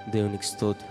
దేవునికి స్తోత్రం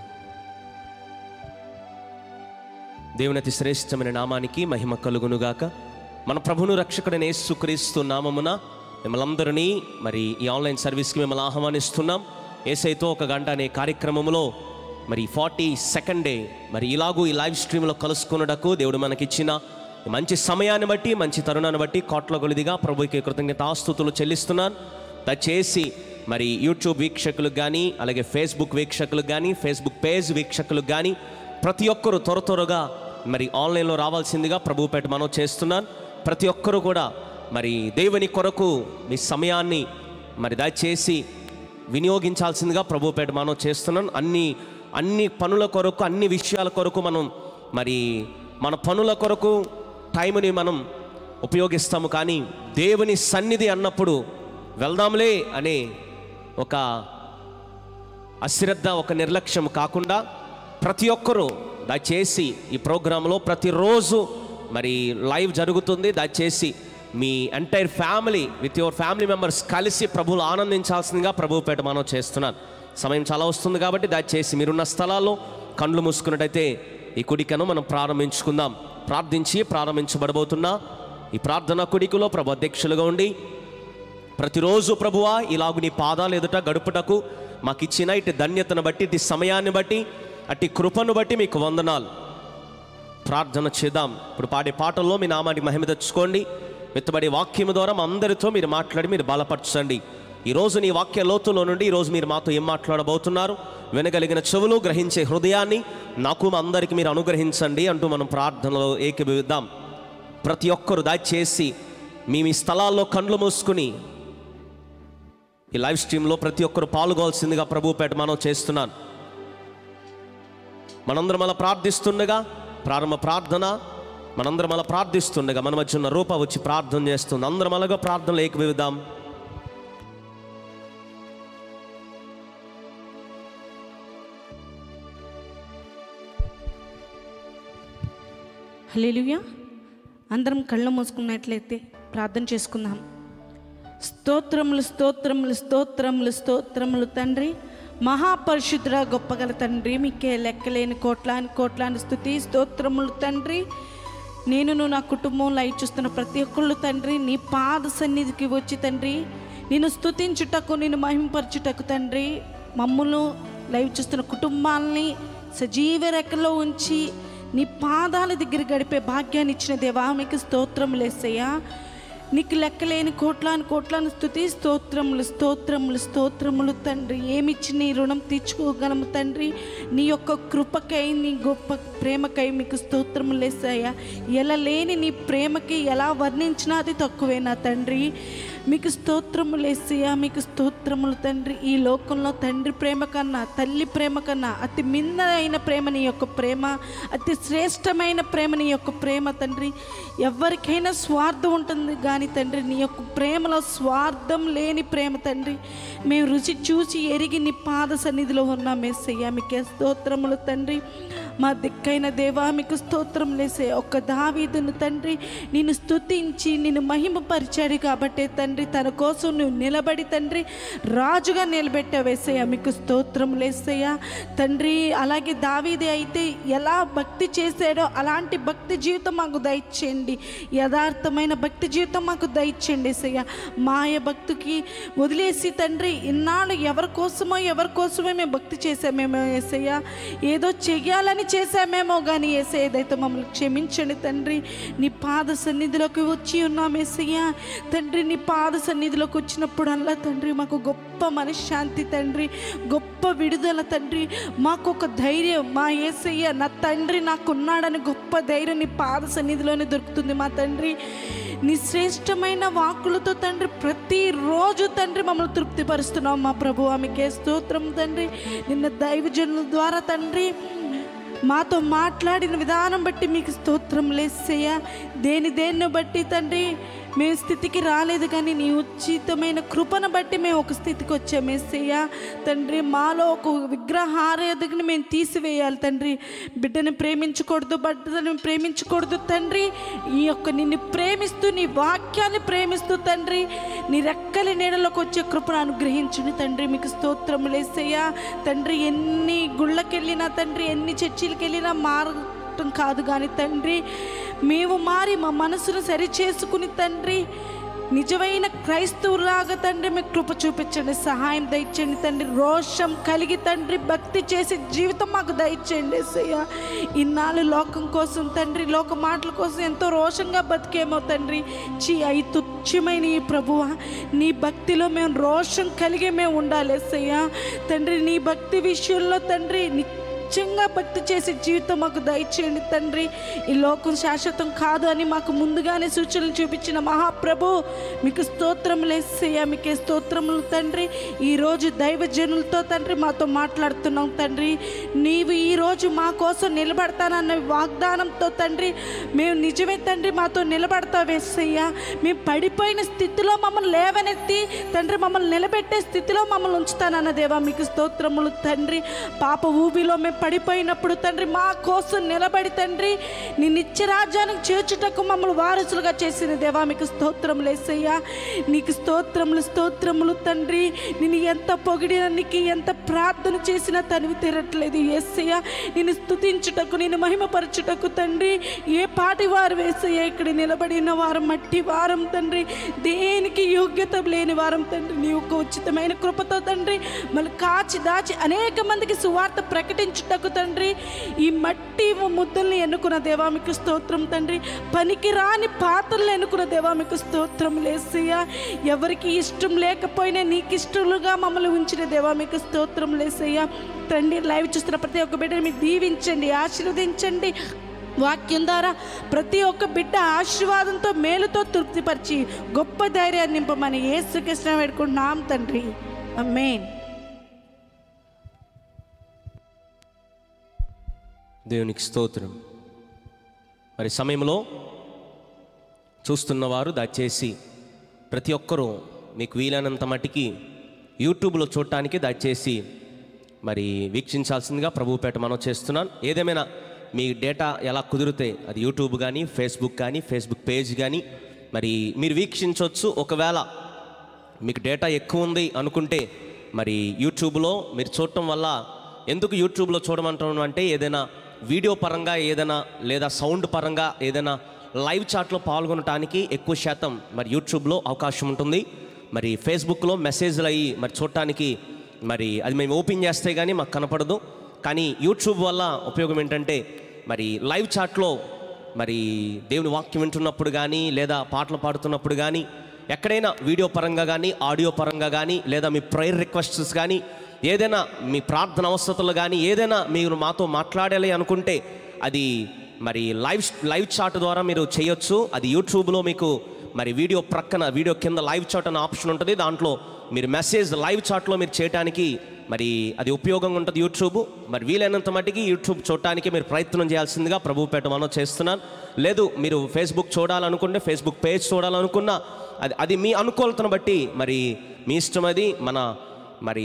దేవుని అతి శ్రేష్టమైన నామానికి మహిమ కలుగునుగాక మన ప్రభును రక్షకుడైన యేసుక్రీస్తు నామమున మిమ్మల్ని అందరినీ మరి ఈ ఆన్లైన్ సర్వీస్కి మిమ్మల్ని ఆహ్వానిస్తున్నాం ఏసైతో ఒక గంట అనే కార్యక్రమంలో మరి ఫార్టీ సెకండ్ డే మరి ఇలాగూ ఈ లైవ్ స్ట్రీమ్లో కలుసుకున్నటకు దేవుడు మనకిచ్చిన ఈ మంచి సమయాన్ని బట్టి మంచి తరుణాన్ని బట్టి కోట్ల కొలిదిగా ప్రభుకి కృతజ్ఞత ఆస్తుతులు చెల్లిస్తున్నాను దయచేసి మరి యూట్యూబ్ వీక్షకులకు కానీ అలాగే ఫేస్బుక్ వీక్షకులకు కానీ ఫేస్బుక్ పేజ్ వీక్షకులకు కానీ ప్రతి ఒక్కరూ త్వర త్వరగా మరి ఆన్లైన్లో రావాల్సిందిగా ప్రభు పేట మనం చేస్తున్నాను ప్రతి ఒక్కరూ కూడా మరి దేవుని కొరకు మీ సమయాన్ని మరి దయచేసి వినియోగించాల్సిందిగా ప్రభు పేట మనం చేస్తున్నాను అన్ని అన్ని పనుల కొరకు అన్ని విషయాల కొరకు మనం మరి మన పనుల కొరకు టైంని మనం ఉపయోగిస్తాము కానీ దేవుని సన్నిధి అన్నప్పుడు వెళ్దాంలే అనే ఒక అశ్రద్ధ ఒక నిర్లక్ష్యం కాకుండా ప్రతి ఒక్కరూ దయచేసి ఈ ప్రోగ్రాంలో ప్రతిరోజు మరి లైవ్ జరుగుతుంది దయచేసి మీ entire family with your family members కలిసి ప్రభువులు ఆనందించాల్సిందిగా ప్రభు పేట మనం చేస్తున్నాను సమయం చాలా వస్తుంది కాబట్టి దయచేసి మీరున్న స్థలాల్లో కండ్లు మూసుకున్నట్టయితే ఈ కుడికను మనం ప్రారంభించుకుందాం ప్రార్థించి ప్రారంభించబడబోతున్న ఈ ప్రార్థనా కుడికలో ప్రభు అధ్యక్షులుగా ఉండి ప్రతిరోజు ప్రభువా ఇలాగు నీ పాదాలు ఎదుట గడుపుటకు మాకు ఇచ్చిన ఇటు ధన్యతను బట్టి ఇటు సమయాన్ని బట్టి అట్టి కృపను బట్టి మీకు వందనాలు ప్రార్థన చేద్దాం ఇప్పుడు పాడే పాటల్లో మీ నామానికి మహిమ తెచ్చుకోండి విత్తబడే వాక్యం ద్వారా మా అందరితో మీరు మాట్లాడి మీరు బలపరచండి ఈరోజు నీ వాక్య లోతులో నుండి ఈరోజు మీరు మాతో ఏం మాట్లాడబోతున్నారు వినగలిగిన చెవులు గ్రహించే హృదయాన్ని నాకు మా అందరికీ మీరు అనుగ్రహించండి అంటూ మనం ప్రార్థనలో ఏకీభవిద్దాం ప్రతి ఒక్కరు దయచేసి మీ మీ స్థలాల్లో కండ్లు మూసుకుని ఈ లైవ్ స్ట్రీమ్లో ప్రతి ఒక్కరు పాల్గొవాల్సిందిగా ప్రభు పేట మనం చేస్తున్నాను మనందరం అలా ప్రార్థిస్తుండగా ప్రారంభ ప్రార్థన మనందరం అలా ప్రార్థిస్తుండగా మన మధ్య ఉన్న రూప వచ్చి ప్రార్థన చేస్తుంది అందరం అలాగా ప్రార్థనలు ఏకవివిద్దాం హల్లెలూయా అందరం కళ్ళు మూసుకున్నట్లయితే ప్రార్థన చేసుకుందాం స్తోత్రములు స్తోత్రములు స్తోత్రములు స్తోత్రములు తండ్రి మహాపరిశుద్ధుడ గొప్పగల తండ్రి మీకే లెక్కలేని కోట్లాని కోట్లాని స్థుతి స్తోత్రములు తండ్రి నేను నా కుటుంబం లైవ్ చూస్తున్న ప్రతి ఒక్కళ్ళు తండ్రి నీ పాద సన్నిధికి వచ్చి తండ్రి నేను స్తుతించుటకు నేను మహింపరచుటకు తండ్రి మమ్మల్ని లైవ్ చూస్తున్న కుటుంబాలని సజీవ రెక్కలో ఉంచి నీ పాదాల దగ్గర గడిపే భాగ్యాన్ని ఇచ్చిన దేవా మీకు స్తోత్రములు వేసయ్యా నీకు లెక్కలేని కోట్లాను కోట్లాను స్థుతి స్తోత్రములు స్తోత్రములు స్తోత్రములు తండ్రి ఏమిచ్చి నీ రుణం తీర్చుకోగలము తండ్రి నీ యొక్క కృపకై నీ గొప్ప ప్రేమకై మీకు స్తోత్రములు వేసాయా ఎలా లేని నీ ప్రేమకి ఎలా వర్ణించినా అది తక్కువేనా తండ్రి మీకు స్తోత్రములు వేసయ్యా మీకు స్తోత్రములు తండ్రి ఈ లోకంలో తండ్రి ప్రేమ కన్నా తల్లి ప్రేమ కన్నా అతి మిన్న అయిన ప్రేమ నీ యొక్క ప్రేమ అతి శ్రేష్టమైన ప్రేమ నీ యొక్క ప్రేమ తండ్రి ఎవరికైనా స్వార్థం ఉంటుంది కానీ తండ్రి నీ యొక్క ప్రేమలో స్వార్థం లేని ప్రేమ తండ్రి మేము రుచి చూసి ఎరిగి నీ పాద సన్నిధిలో ఉన్నాం ఏసయ్యా మీకే స్తోత్రములు తండ్రి మా దిక్కైన దేవా మీకు స్తోత్రం లేసే ఒక్క దావీదును తండ్రి నిన్ను స్తుతించి నిన్ను మహిమపరిచాడు కాబట్టే తండ్రి తన కోసం నువ్వు నిలబడి తండ్రి రాజుగా నిలబెట్టావేసయ్యా మీకు స్తోత్రం లేసయ్యా తండ్రి అలాగే దావీది అయితే ఎలా భక్తి చేశాడో అలాంటి భక్తి జీవితం మాకు దయచేయండి యథార్థమైన భక్తి జీవితం మాకు దయచేయండి ఏసయ్యా మాయ భక్తికి వదిలేసి తండ్రి ఇన్నాళ్ళు ఎవరి కోసమో ఎవరి కోసమో మేము భక్తి చేసామేమో ఏసయ్యా ఏదో చెయ్యాలని చేశామేమో కానీ ఏసే ఏదైతే మమ్మల్ని క్షమించండి తండ్రి నీ పాద సన్నిధిలోకి వచ్చి ఉన్నాం ఏసయ్యా తండ్రి నీ పాద సన్నిధిలోకి వచ్చినప్పుడల్లా తండ్రి మాకు గొప్ప మనశ్శాంతి తండ్రి గొప్ప విడుదల తండ్రి మాకు ఒక ధైర్యం మా ఏసయ్య నా తండ్రి నాకున్నాడని గొప్ప ధైర్యం నీ పాద సన్నిధిలోనే దొరుకుతుంది మా తండ్రి నీ శ్రేష్టమైన వాక్కులతో తండ్రి ప్రతిరోజు తండ్రి మమ్మల్ని తృప్తిపరుస్తున్నావు మా ప్రభు ఆమెకే స్తోత్రం తండ్రి నిన్న దైవజనుల ద్వారా తండ్రి మాతో మాట్లాడిన విధానం బట్టి మీకు స్తోత్రం లేసయ్యా దేని దేన్ని బట్టి తండ్రి మేము స్థితికి రాలేదు కానీ నీ ఉచితమైన కృపను బట్టి మేము ఒక స్థితికి వచ్చాము ఏసయ్య తండ్రి మాలో ఒక విగ్రహారాధకుని మేము తీసివేయాలి తండ్రి బిడ్డని ప్రేమించకూడదు బిడ్డని ప్రేమించకూడదు తండ్రి ఈ యొక్క నిన్ను ప్రేమిస్తూ నీ వాక్యాన్ని ప్రేమిస్తూ తండ్రి నీ రెక్కల నీడలోకి వచ్చే కృపను అనుగ్రహించుని తండ్రి మీకు స్తోత్రములేసయ్యా తండ్రి ఎన్ని గుళ్ళకి వెళ్ళినా తండ్రి ఎన్ని చర్చిలకు వెళ్ళినా మారటం కాదు కానీ తండ్రి మేము మారి మా మనసును సరి చేసుకుని తండ్రి నిజమైన క్రైస్తవులాగా తండ్రి మీకు కృప చూపించండి సహాయం దయచేయండి తండ్రి రోషం కలిగి తండ్రి భక్తి చేసే జీవితం మాకు దయచేయండి ఏసయ్య ఇన్నాళ్ళు లోకం కోసం తండ్రి లోక మాటల కోసం ఎంతో రోషంగా బతికేమో తండ్రి చీ అయి తుచ్చమైన ఈ ప్రభువ నీ భక్తిలో మేము రోషం కలిగే మేము ఉండాలి ఏసయ్య తండ్రి నీ భక్తి విషయంలో తండ్రి ని నిత్యంగా భక్తి చేసే జీవితం మాకు దయచేయండి తండ్రి ఈ లోకం శాశ్వతం కాదు అని మాకు ముందుగానే సూచనలు చూపించిన మహాప్రభు మీకు స్తోత్రములు వేసేయ మీకే స్తోత్రములు తండ్రి ఈరోజు దైవజనులతో తండ్రి మాతో మాట్లాడుతున్నాం తండ్రి నీవు ఈరోజు మా కోసం నిలబడతానన్న వాగ్దానంతో తండ్రి మేము నిజమే తండ్రి మాతో నిలబడతావు వేసయ్యా మేము పడిపోయిన స్థితిలో మమ్మల్ని లేవనెత్తి తండ్రి మమ్మల్ని నిలబెట్టే స్థితిలో మమ్మల్ని ఉంచుతానన్న దేవా మీకు స్తోత్రములు తండ్రి పాప ఊబిలో మేము పడిపోయినప్పుడు తండ్రి మా కోసం నిలబడి తండ్రి నీ నిత్య రాజ్యానికి చేర్చుటకు మమ్మల్ని వారసులుగా చేసిన దేవా మీకు స్తోత్రములు వేసయ్యా నీకు స్తోత్రములు స్తోత్రములు తండ్రి నేను ఎంత పొగిడిన నీకు ఎంత ప్రార్థన చేసినా తనివి తీరట్లేదు ఏసయ్య నేను స్తుతించుటకు నేను మహిమపరచుటకు తండ్రి ఏ పాటి వారు వేసయ్యా ఇక్కడ నిలబడిన వారం మట్టి వారం తండ్రి దేనికి యోగ్యత లేని వారం తండ్రి నీ యొక్క ఉచితమైన కృపతో తండ్రి మళ్ళీ కాచి దాచి అనేక మందికి సువార్త ప్రకటించుటకు తండ్రి ఈ మట్టి ముద్దల్ని ఎన్నుకున్న దేవా మీకు స్తోత్రం తండ్రి పనికి రాని పాత్రలు ఎన్నుకున్న దేవా మీకు స్తోత్రం లేసయ్యా ఎవరికి ఇష్టం లేకపోయినా నీకు ఇష్టలుగా మమ్మల్ని ఉంచిన దేవా మీకు స్తోత్రం లేసయ్యా తండ్రి లైవ్ చూస్తున్న ప్రతి ఒక్క బిడ్డని మీరు దీవించండి ఆశీర్వదించండి వాక్యం ద్వారా ప్రతి ఒక్క బిడ్డ ఆశీర్వాదంతో మేలుతో తృప్తిపరిచి గొప్ప ధైర్యాన్ని నింపమని ఏసుకృష్ణ వేడుకుంటున్నాం తండ్రి అమ్మేన్ దేవునికి స్తోత్రం మరి సమయంలో చూస్తున్నవారు దయచేసి ప్రతి ఒక్కరూ మీకు వీలైనంత మట్టికి యూట్యూబ్లో చూడటానికి దయచేసి మరి వీక్షించాల్సిందిగా ప్రభుపేట మనం చేస్తున్నాను ఏదేమైనా మీ డేటా ఎలా కుదిరితే అది యూట్యూబ్ కానీ ఫేస్బుక్ కానీ ఫేస్బుక్ పేజ్ కానీ మరి మీరు వీక్షించవచ్చు ఒకవేళ మీకు డేటా ఎక్కువ ఉంది అనుకుంటే మరి యూట్యూబ్లో మీరు చూడటం వల్ల ఎందుకు యూట్యూబ్లో చూడమంటున్నాను అంటే ఏదైనా వీడియో పరంగా ఏదైనా లేదా సౌండ్ పరంగా ఏదైనా లైవ్ చాట్లో పాల్గొనడానికి ఎక్కువ శాతం మరి యూట్యూబ్లో అవకాశం ఉంటుంది మరి ఫేస్బుక్లో మెసేజ్లు అయ్యి మరి చూడటానికి మరి అది మేము ఓపెన్ చేస్తే కానీ మాకు కనపడదు కానీ యూట్యూబ్ వల్ల ఉపయోగం ఏంటంటే మరి లైవ్ చాట్లో మరి దేవుని వాక్యం వింటున్నప్పుడు కానీ లేదా పాటలు పాడుతున్నప్పుడు కానీ ఎక్కడైనా వీడియో పరంగా కానీ ఆడియో పరంగా కానీ లేదా మీ ప్రేయర్ రిక్వెస్ట్స్ కానీ ఏదైనా మీ ప్రార్థన అవసరతలు కానీ ఏదైనా మీరు మాతో మాట్లాడాలి అనుకుంటే అది మరి లైవ్ లైవ్ చాట్ ద్వారా మీరు చేయొచ్చు అది యూట్యూబ్లో మీకు మరి వీడియో ప్రక్కన వీడియో కింద లైవ్ చాట్ అనే ఆప్షన్ ఉంటుంది దాంట్లో మీరు మెసేజ్ లైవ్ చాట్లో మీరు చేయడానికి మరి అది ఉపయోగంగా ఉంటుంది యూట్యూబ్ మరి వీలైనంత మట్టికి యూట్యూబ్ చూడటానికి మీరు ప్రయత్నం చేయాల్సిందిగా ప్రభుపేట మనం చేస్తున్నాను లేదు మీరు ఫేస్బుక్ చూడాలనుకుంటే ఫేస్బుక్ పేజ్ చూడాలనుకున్నా అది అది మీ అనుకూలతను బట్టి మరి మీ ఇష్టం అది మన మరి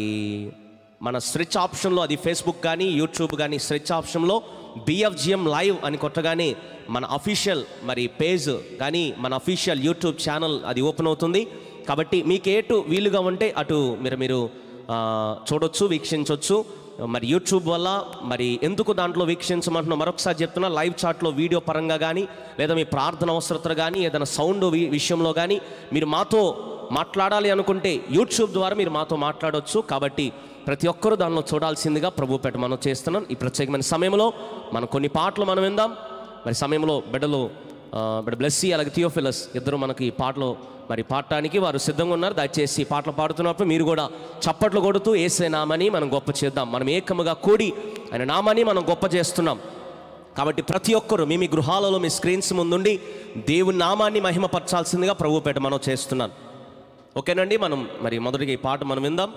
మన స్ట్రెచ్ ఆప్షన్లో అది ఫేస్బుక్ కానీ యూట్యూబ్ కానీ స్ట్రెచ్ ఆప్షన్లో బిఎఫ్జిఎం లైవ్ అని కొట్టగానే మన అఫీషియల్ మరి పేజ్ కానీ మన అఫీషియల్ యూట్యూబ్ ఛానల్ అది ఓపెన్ అవుతుంది కాబట్టి మీకు ఏటు వీలుగా ఉంటే అటు మీరు మీరు ఆ, చూడొచ్చు వీక్షించవచ్చు మరి యూట్యూబ్ వల్ల మరి ఎందుకు దాంట్లో వీక్షించమంటున్నా మరొకసారి చెప్తున్నా లైవ్ చాట్లో వీడియో పరంగా కానీ లేదా మీ ప్రార్థన అవసరతలు కానీ ఏదైనా సౌండ్ వి- విషయంలో కానీ మీరు మాతో మాట్లాడాలి అనుకుంటే యూట్యూబ్ ద్వారా మీరు మాతో మాట్లాడవచ్చు కాబట్టి ప్రతి ఒక్కరూ దానిలో చూడాల్సిందిగా ప్రభుపేట మనం చేస్తున్నాం ఈ ప్రత్యేకమైన సమయంలో మనం కొన్ని పాటలు మనం విందాం మరి సమయంలో బిడ్డలు ఆ, బిడ్డ బ్లెస్సీ అలాగే థియోఫిలస్ ఇద్దరు మనకి ఈ పాటలు మరి పాడటానికి వారు సిద్ధంగా ఉన్నారు దయచేసి ఈ పాటలు పాడుతున్నప్పుడు మీరు కూడా చప్పట్లు కొడుతూ ఏసే నామని మనం గొప్ప చేద్దాం మనం ఏకముగా కూడి ఆయన నామాన్ని మనం గొప్ప చేస్తున్నాం కాబట్టి ప్రతి ఒక్కరు మీ మీ గృహాలలో మీ స్క్రీన్స్ ముందుండి దేవుని నామాన్ని మహిమపరచాల్సిందిగా ప్రభుపేట మనం చేస్తున్నాం ఓకేనండి మనం మరి మొదటిగా ఈ పాట మనం విందాం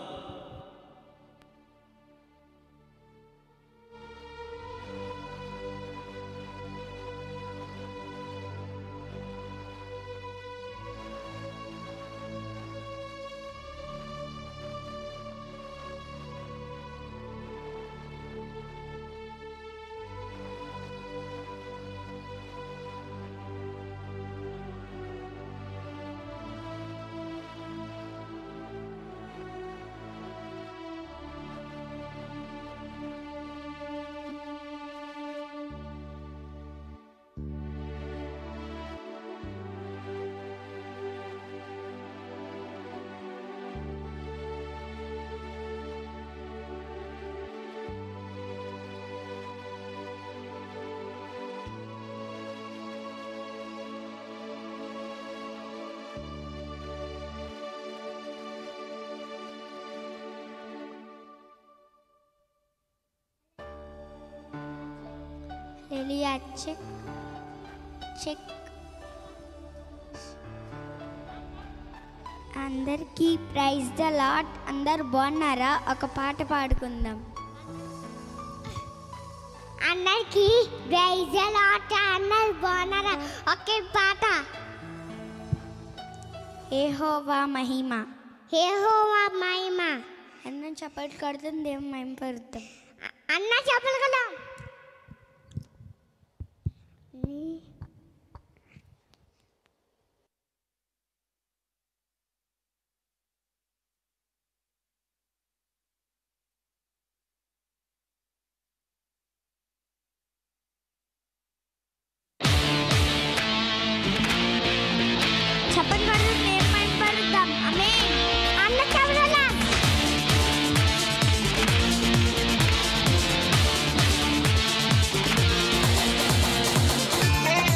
జూలియా చెక్ చెక్ అందరికీ ప్రైజ్ ద లాట్ అందరు బాగున్నారా ఒక పాట పాడుకుందాం అందరికీ ప్రైజ్ ద లాట్ అందరు బాగున్నారా ఒకే పాట ఏహోవా మహిమ ఏహోవా మహిమ అన్న చప్పట్లు కడుతుంది దేవుని మహిమ పరుద్దాం అన్న చెప్పలు కదా చప్పట్లు కడుతుంది దేవుని మహిమ పరుద్దాం ఆమేన్ అన్న చెప్పలు Thank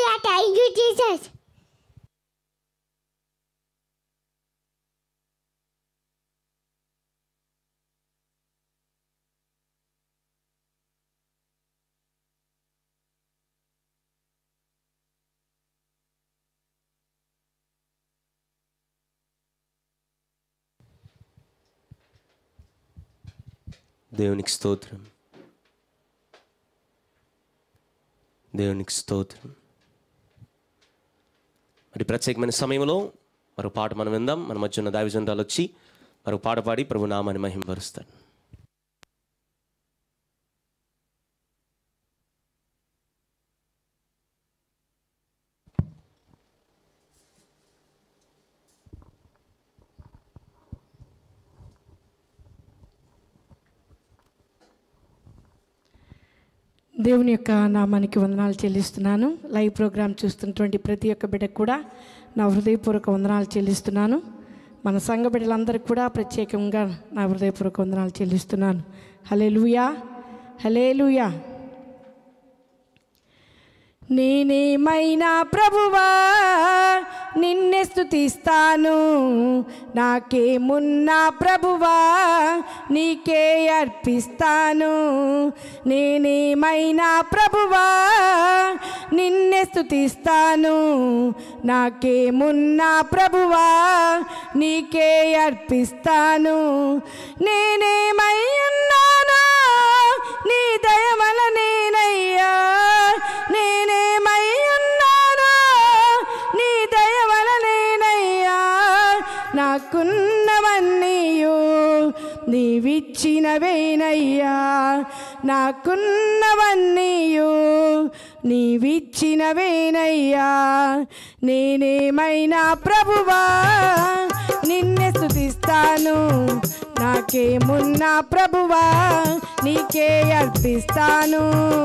hallelujah thank you Jesus దేవునికి స్తోత్రం దేవునికి స్తోత్రం మరి ప్రత్యేకమైన సమయంలో మరో పాట మనం విందాం మన మధ్య ఉన్న దావిజండాలు వచ్చి మరో పాట పాడి ప్రభు నామాన్ని మహింపరుస్తాడు దేవుని యొక్క నామానికి వందనాలు చెల్లిస్తున్నాను లైవ్ ప్రోగ్రామ్ చూస్తున్నటువంటి ప్రతి ఒక్క బిడ్డకు కూడా నా హృదయపూర్వక వందనాలు చెల్లిస్తున్నాను మన సంఘ బిడ్డలందరికీ కూడా ప్రత్యేకంగా నా హృదయపూర్వక వందనాలు చెల్లిస్తున్నాను హలే లూయా హలే లూయా నేనేమైనా ప్రభువా నిన్నే స్తుతిస్తాను నాకేమున్నా ప్రభువా నీకే అర్పిస్తాను నేనేమైనా ప్రభువా నిన్నే స్తుతిస్తాను నాకేమున్నా ప్రభువా నీకే అర్పిస్తాను నేనేమై ఉన్నానో నీ దయ వలనేనయ్యా నేనేమై ఉన్నానో నీ దయ వలనేనయ్యా నాకున్నవన్నీయు నీవిచ్చినవేనయ్యా నాకున్నవన్నీయు నీవిచ్చినవేనయ్యా నేనేమైనా ప్రభువా నిన్నే స్తుతిస్తాను నాకేమున్నా ప్రభువా నీకే అర్పిస్తాను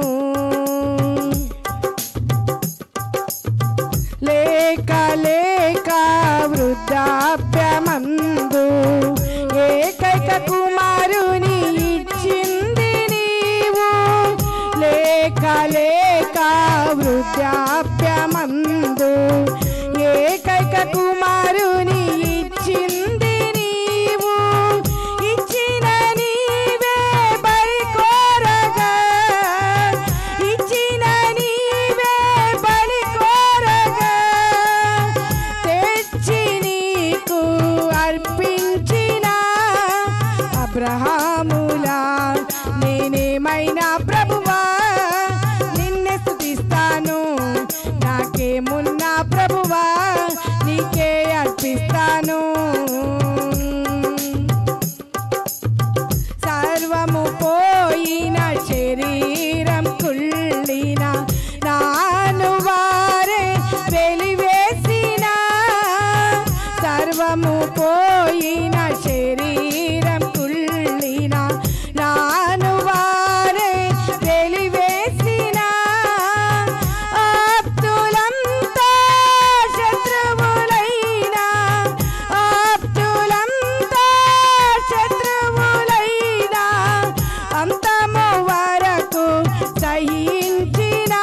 లేక లేక వృద్ధాప్యమందు ఏకైక కుమారుని ఇచ్చింది నీవు లేక లేక వృద్ధాప్యమందు ఏకైక కుమారుని ఇచ్చింది నీవు ఇచ్చిన నీవే బలి కోరగా ఇచ్చిన నీవే బలి కోరగా తెచ్చి నీకు అర్పించిన అబ్రహాములా నేనేమైనా ప్రభువా నిన్నే స్తుతిస్తాను నాకేమున్నా ప్రభువా నీకే అర్పిస్తాను సర్వము పోయిన శరీరం కుళ్ళిన నాను వారే వెలివేసిన సర్వము పోయిన శరీరం కుళ్ళిన నాను వారే వెలివేసిన ఆప్తులంతా శత్రువులైనా ఆప్తులంతా శత్రువులైనా అంతము వరకు సహించిన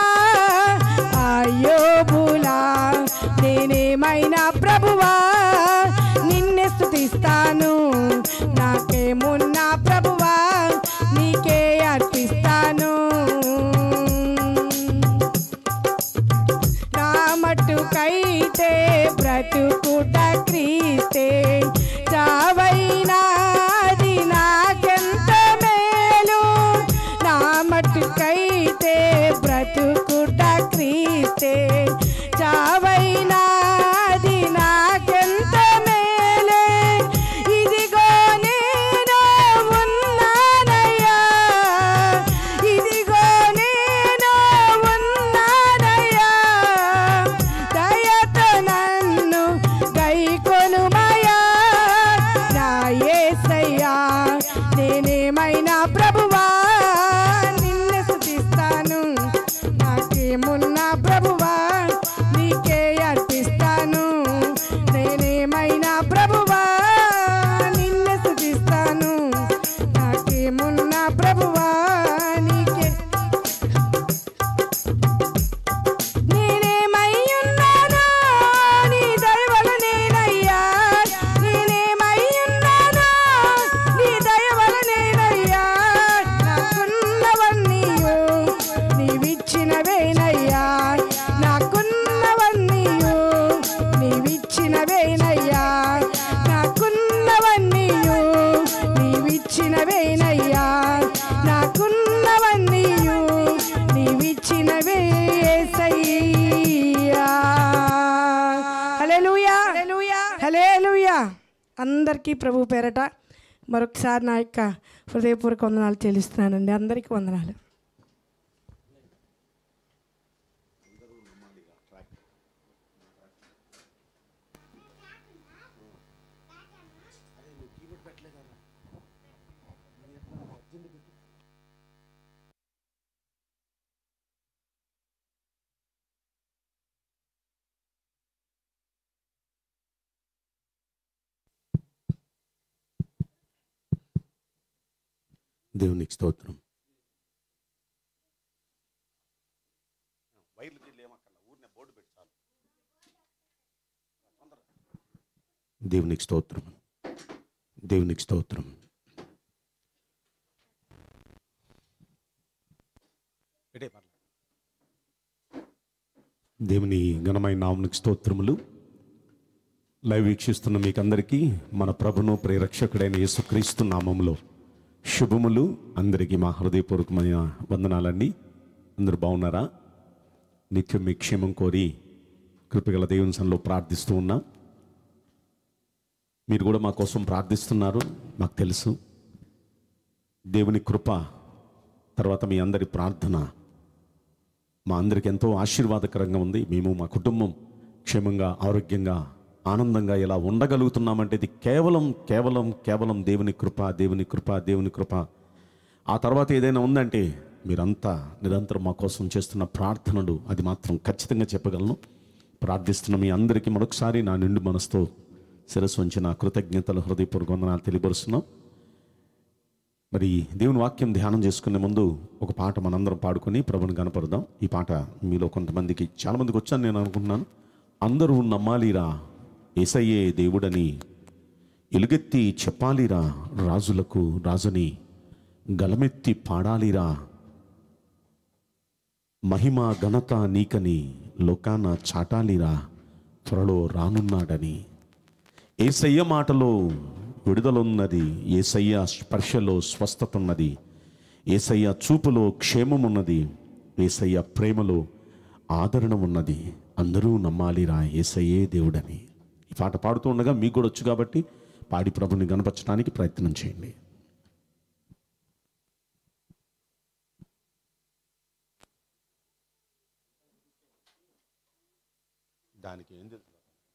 అయోబులా నేనేమైనా ప్రభువా నిన్నే స్తుతిస్తాను నాకేమున్నా ప్రభువా నీకే అర్పిస్తాను నా మట్టుకైతే బ్రతుకుట క్రీస్తే చావైనాది నాకెంత మేలు నా మట్టుకైతే బ్రతుకుట క్రీస్తే చావైనాది నాకెంత మేలే ఇదిగో నేను ఉన్నానయ్యా ఇదిగో నేను ఉన్నానయ్యా దయతో నన్ను అందరికీ ప్రభు పేరట మరొకసారి నా యొక్క హృదయపూర్వక వందనాలు చెల్లిస్తున్నానండి అందరికీ వందనాలు దేవునికి స్తోత్రం దేవునికి స్తోత్రం దేవునికి స్తోత్రం దేవుని ఘనమైన నామనికి స్తోత్రములు లైవ్ వీక్షిస్తున్న మీకందరికీ మన ప్రభును ప్రేరక్షకుడైన యేసుక్రీస్తు నామములో శుభములు అందరికీ మా హృదయపూర్వకమైన వందనాలండి అందరూ బాగున్నారా నిత్యం మీ క్షేమం కోరి కృపగల దేవుని సన్నిలో ప్రార్థిస్తూ ఉన్నా మీరు కూడా మా కోసం ప్రార్థిస్తున్నారు మాకు తెలుసు దేవుని కృప తర్వాత మీ అందరి ప్రార్థన మా అందరికి ఎంతో ఆశీర్వాదకరంగా ఉంది మేము మా కుటుంబం క్షేమంగా ఆరోగ్యంగా ఆనందంగా ఇలా ఉండగలుగుతున్నామంటే ఇది కేవలం కేవలం కేవలం దేవుని కృప దేవుని కృప దేవుని కృప ఆ తర్వాత ఏదైనా ఉందంటే మీరంతా నిరంతరం మా కోసం చేస్తున్న ప్రార్థనలు అది మాత్రం ఖచ్చితంగా చెప్పగలను ప్రార్థిస్తున్న మీ అందరికీ మరొకసారి నా నిండు మనసుతో శిరస్సు వంచిన కృతజ్ఞతలు హృదయపూర్వక వందనాలు తెలియపరుస్తున్నాం మరి దేవుని వాక్యం ధ్యానం చేసుకునే ముందు ఒక పాట మనందరం పాడుకొని ప్రభుని కనపడదాం ఈ పాట మీలో కొంతమందికి చాలా మందికి వచ్చాను నేను అనుకుంటున్నాను అందరూ నమ్మాలిరా ఏసయ్యే దేవుడని ఎలుగెత్తి చెప్పాలిరా రాజులకు రాజుని గలమెత్తి పాడాలిరా మహిమ ఘనత నీకని లోకాన చాటాలిరా త్వరలో రానున్నాడని ఏసయ్య మాటలో విడుదలున్నది ఏసయ్య స్పర్శలో స్వస్థత ఉన్నది ఏసయ్య చూపులో క్షేమమున్నది ఏసయ్య ప్రేమలో ఆదరణ ఉన్నది అందరూ నమ్మాలిరా ఏసయ్యే దేవుడని ఈ పాట పాడుతూ ఉండగా మీకు కూడా వచ్చు కాబట్టి పాడి ప్రభుని గనపరచడానికి ప్రయత్నం చేయండి దానికి ఏం తెలుసు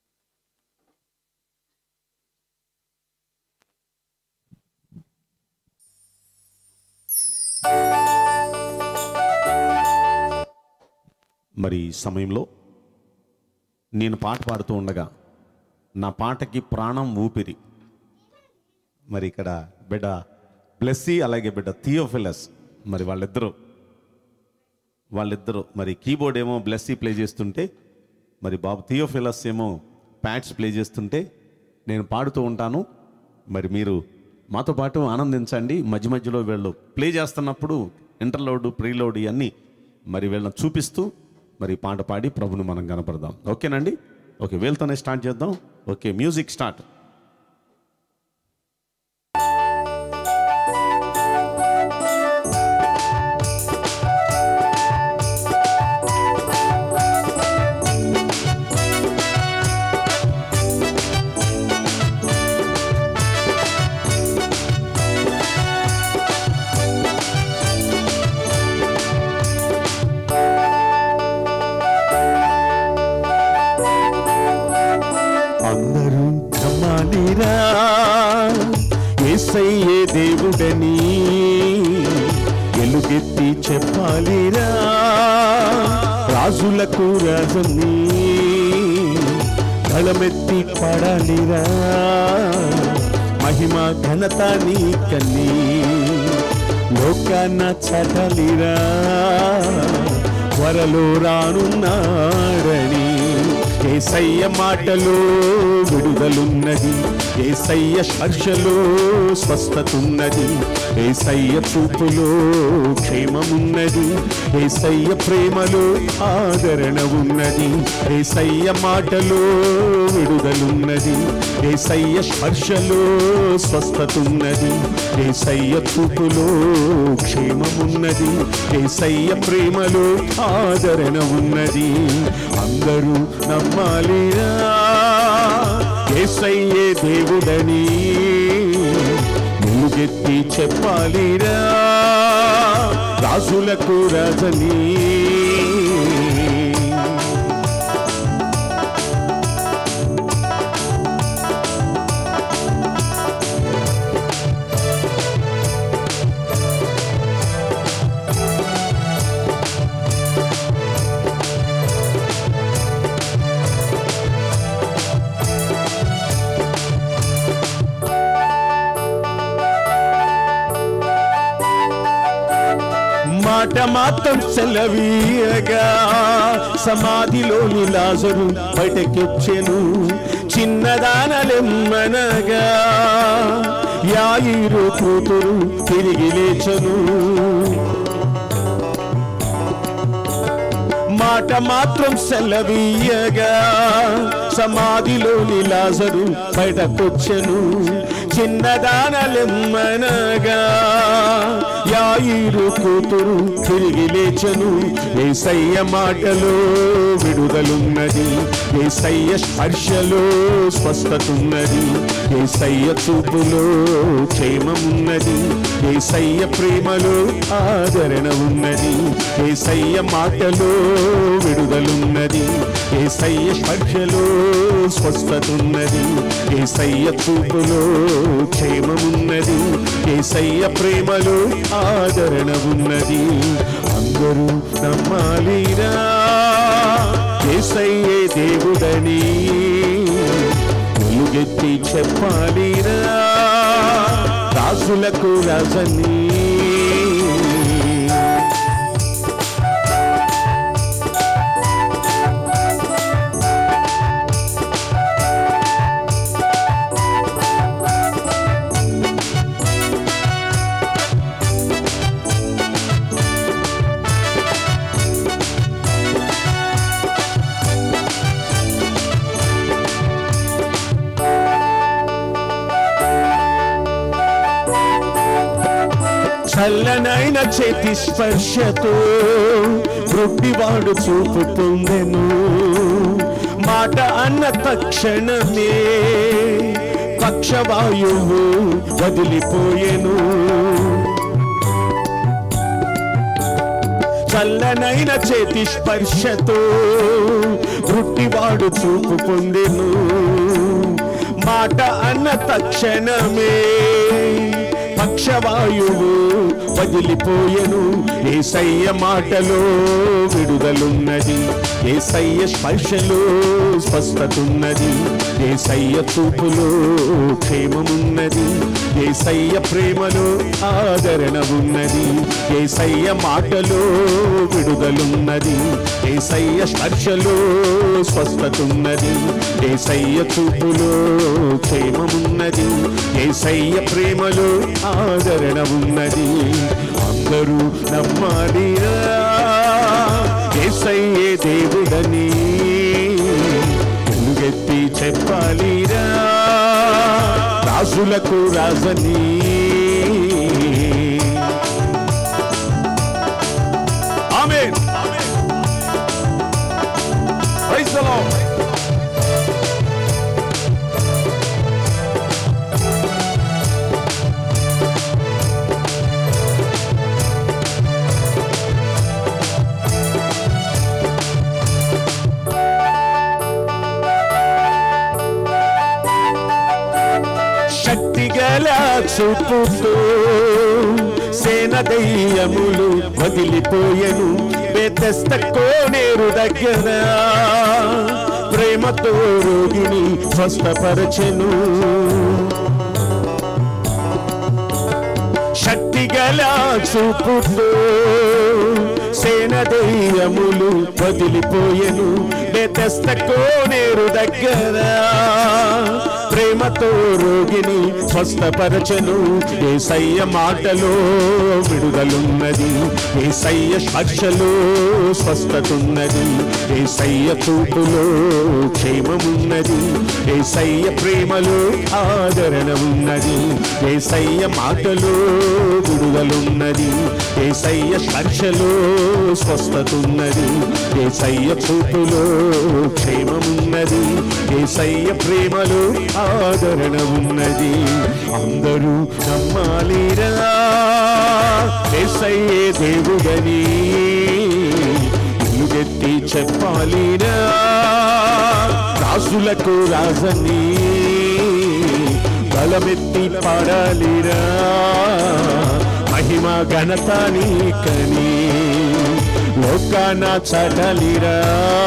మరి ఈ సమయంలో నేను పాట పాడుతూ ఉండగా నా పాటకి ప్రాణం ఊపిరి మరి ఇక్కడ బిడ్డ బ్లెస్సీ అలాగే బిడ్డ థియోఫిలస్ మరి వాళ్ళిద్దరూ వాళ్ళిద్దరూ మరి కీబోర్డ్ ఏమో బ్లెస్సీ ప్లే చేస్తుంటే మరి బాబు థియోఫిలస్ ఏమో ప్యాడ్స్ ప్లే చేస్తుంటే నేను పాడుతూ ఉంటాను మరి మీరు మాతో పాటు ఆనందించండి మధ్య మధ్యలో వీళ్ళు ప్లే చేస్తున్నప్పుడు ఇంటర్లోడ్ ప్రీలోడ్ ఇవన్నీ మరి వీళ్ళని చూపిస్తూ మరి పాట పాడి ప్రభుని మనం కనపడదాం ఓకేనండి ఓకే వీళ్ళతోనే స్టార్ట్ చేద్దాం ఓకే మ్యూజిక్ స్టార్ట్ అందరూ నమ్మాలిరా ఏసయ్యే దేవుడని ఎలుగెత్తి చెప్పాలిరా రాజులకు రాజని గళమెత్తి పడాలిరా మహిమ ఘనత నీకని లోకాన చదలిరా త్వరలో రానున్నాడని ఏసయ్య మాటలో విడుదలున్నది ఏసయ్య స్పర్శలో స్వస్థతున్నది ఏసయ్య చూపులో క్షేమమున్నది ఏసయ్య ప్రేమలో ఆదరణ ఉన్నది ఏసయ్య మాటలో విడుదలున్నది ఏసయ్య స్పర్శలో స్వస్థతున్నది ఏసయ్య చూపులో క్షేమమున్నది ఏసయ్య ప్రేమలో ఆదరణ ఉన్నది అందరూ నమ్మాలిరా ఏసయ్యే దేవుడని నువ్వెత్తి చెప్పాలిరా రాజులకు రాజని మాట మాత్రం సెలవీయగా సమాధిలోని లాజరు బయటకొచ్చెను చిన్నదానలెమ్మనగా యాయిరు కూతురు తిరిగి లేచను మాట మాత్రం సెలవీయగా సమాధిలోని లాజరు బయటకొచ్చెను చిన్నదానలెమ్మనగా యాయిరు కూతురు తిరిగి లేచను ఏసయ్య మాటలో విడుదలున్నది ఏసయ్య స్పర్శలో స్వస్థతున్నది ఏసయ్య చూపులో క్షేమమున్నది ఏసయ్య ప్రేమలో ఆదరణ ఉన్నది ఏసయ్య మాటలో విడుదలున్నది ఏసయ్య స్పర్శలో స్వస్థతున్నది ఏసయ్య చూపులో క్షేమమున్నది ఏసయ్య ప్రేమలో ఆదరణ ఉన్నది అందరూ నమ్మాలిరా ఏసయ్యే దేవుడని వెలుగెత్తి చెప్పాలిరా రాసులకు రాజని చల్లనైన చేతి స్పర్శతో వృద్ధివాడు చూపు పొందెను మాట అన్న తక్షణమే పక్షవాయువు వదిలిపోయెను చల్లనైన చేతి స్పర్శతో వృట్టివాడు చూపు పొందెను మాట అన్న తక్షణమే పక్షవాయువు వదిలిపోయెను ఏసయ్య మాటలో విడుదలున్నది ఏసయ్య స్పర్శలో స్పష్టతున్నది ఏసయ్య చూపులో క్షేమమున్నది ఏసయ్య ప్రేమలో ఆదరణ ఉన్నది ఏసయ్య మాటలో విడుదలున్నది ఏసయ్య స్పర్శలో స్వస్థతున్నది ఏసయ్య చూపులో క్షేమమున్నది ఏసయ్య ప్రేమలో ఆదరణ ఉన్నది అందరూ నమ్మాలిరా ఏసయ్యే దేవుడని వెలుగెత్తి చెప్పాలిరా రాజులకు రాజని ఆమేన్ ప్రైజ్ ద లార్డ్ శక్తిగల చూపుతో సేన దయ్యములు వదిలిపోయెను బెతస్త కోనేరు దగ్గర ప్రేమతో రోగిని స్వస్థపరచెను శక్తిగల చూపుతో సేన దయ్యములు వదిలిపోయెను బెతస్త కోనేరు దగ్గర ప్రేమతో రోగిని స్వస్థపరచను ఏసయ్య మాటలో విడుదలున్నది ఏసయ్య స్పర్శలో స్వస్థతున్నది ఏసయ్య చూపులో క్షేమమున్నది ఏసయ్య ప్రేమలో ఆదరణ ఉన్నది ఏసయ్య మాటలో విడుదలున్నది ఏసయ్య స్పర్శలో స్వస్థతున్నది ఏసయ్య చూపులో క్షేమమున్నది ఏసయ్య ప్రేమలో ఆదరణ ఉన్నది అందరూ నమ్మాలిరా ఏసయ్యే దేవుడని ఇలుగెత్తి చెప్పాలిరా రాజులకు రాజని బలమెత్తి పాడాలిరా మహిమ ఘనత నీకని లోకాన చడలిరా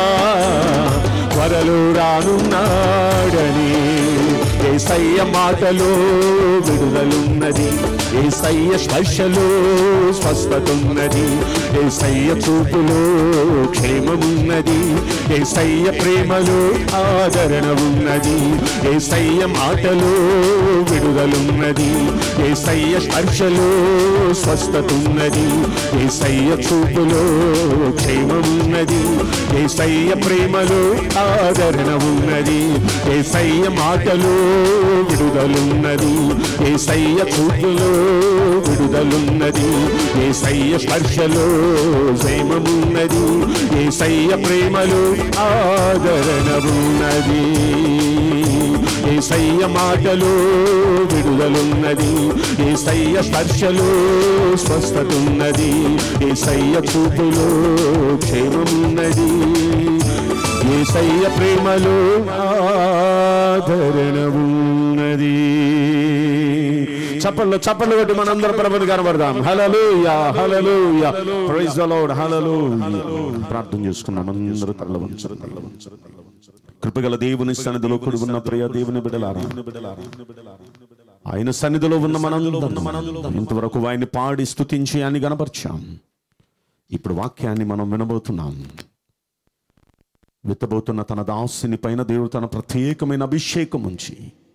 త్వరలో రానున్నాడని ఏసయ్య మాటలో విడుదలున్నది ఏసయ్య స్పర్శలో స్వస్థతున్నది ఏసయ్య చూపులో క్షేమమున్నది ఏసయ్య ప్రేమలో ఆదరణ ఉన్నది ఏసయ్య మాటలో విడుదలున్నది ఏసయ్య స్పర్శలో స్వస్థతున్నది ఏసయ్య చూపులో క్షేమమున్నది ఏసయ్య ప్రేమలో ఆదరణ ఉన్నది ఏసయ్య మాటలో విడుదలున్నది ఏసయ్య చూపులో విడుదలున్నది ఏసయ్య స్పర్శలో జయమమున్నది ఏసయ్య ప్రేమలో ఆదరణ ఉన్నది ఏసయ్య మాటలో విడుదలున్నది ఏసయ్య స్పర్శలో స్వస్థతున్నది ఏసయ్య చూపులో క్షేమమున్నది ఏసయ్య ప్రేమలో ఆదరణ ఉన్నది చప్పళ్ళు చప్పళ్ళు కొట్టి మనందరం ప్రభుని కనబడదాం hallelujah hallelujah praise the Lord hallelujah ప్రార్థన చేసుకున్నాం అందరూ తల్ల వంచరు తల్ల వంచరు కృపగల దేవుని సన్నిధిలో కూడి ఉన్న ప్రియ దేవుని బిడలారా ఆయన సన్నిధిలో ఉన్న మనందరం ఇంతవరకు ఆయన్ని పాడి స్తుతించి అని గనపరిచాం ఇప్పుడు వాక్యాన్ని మనం వినబోతున్నాం విత్తబోతున్న తన దాసుని పైన దేవుడు తన ప్రత్యేకమైన అభిషేకం ఉంచి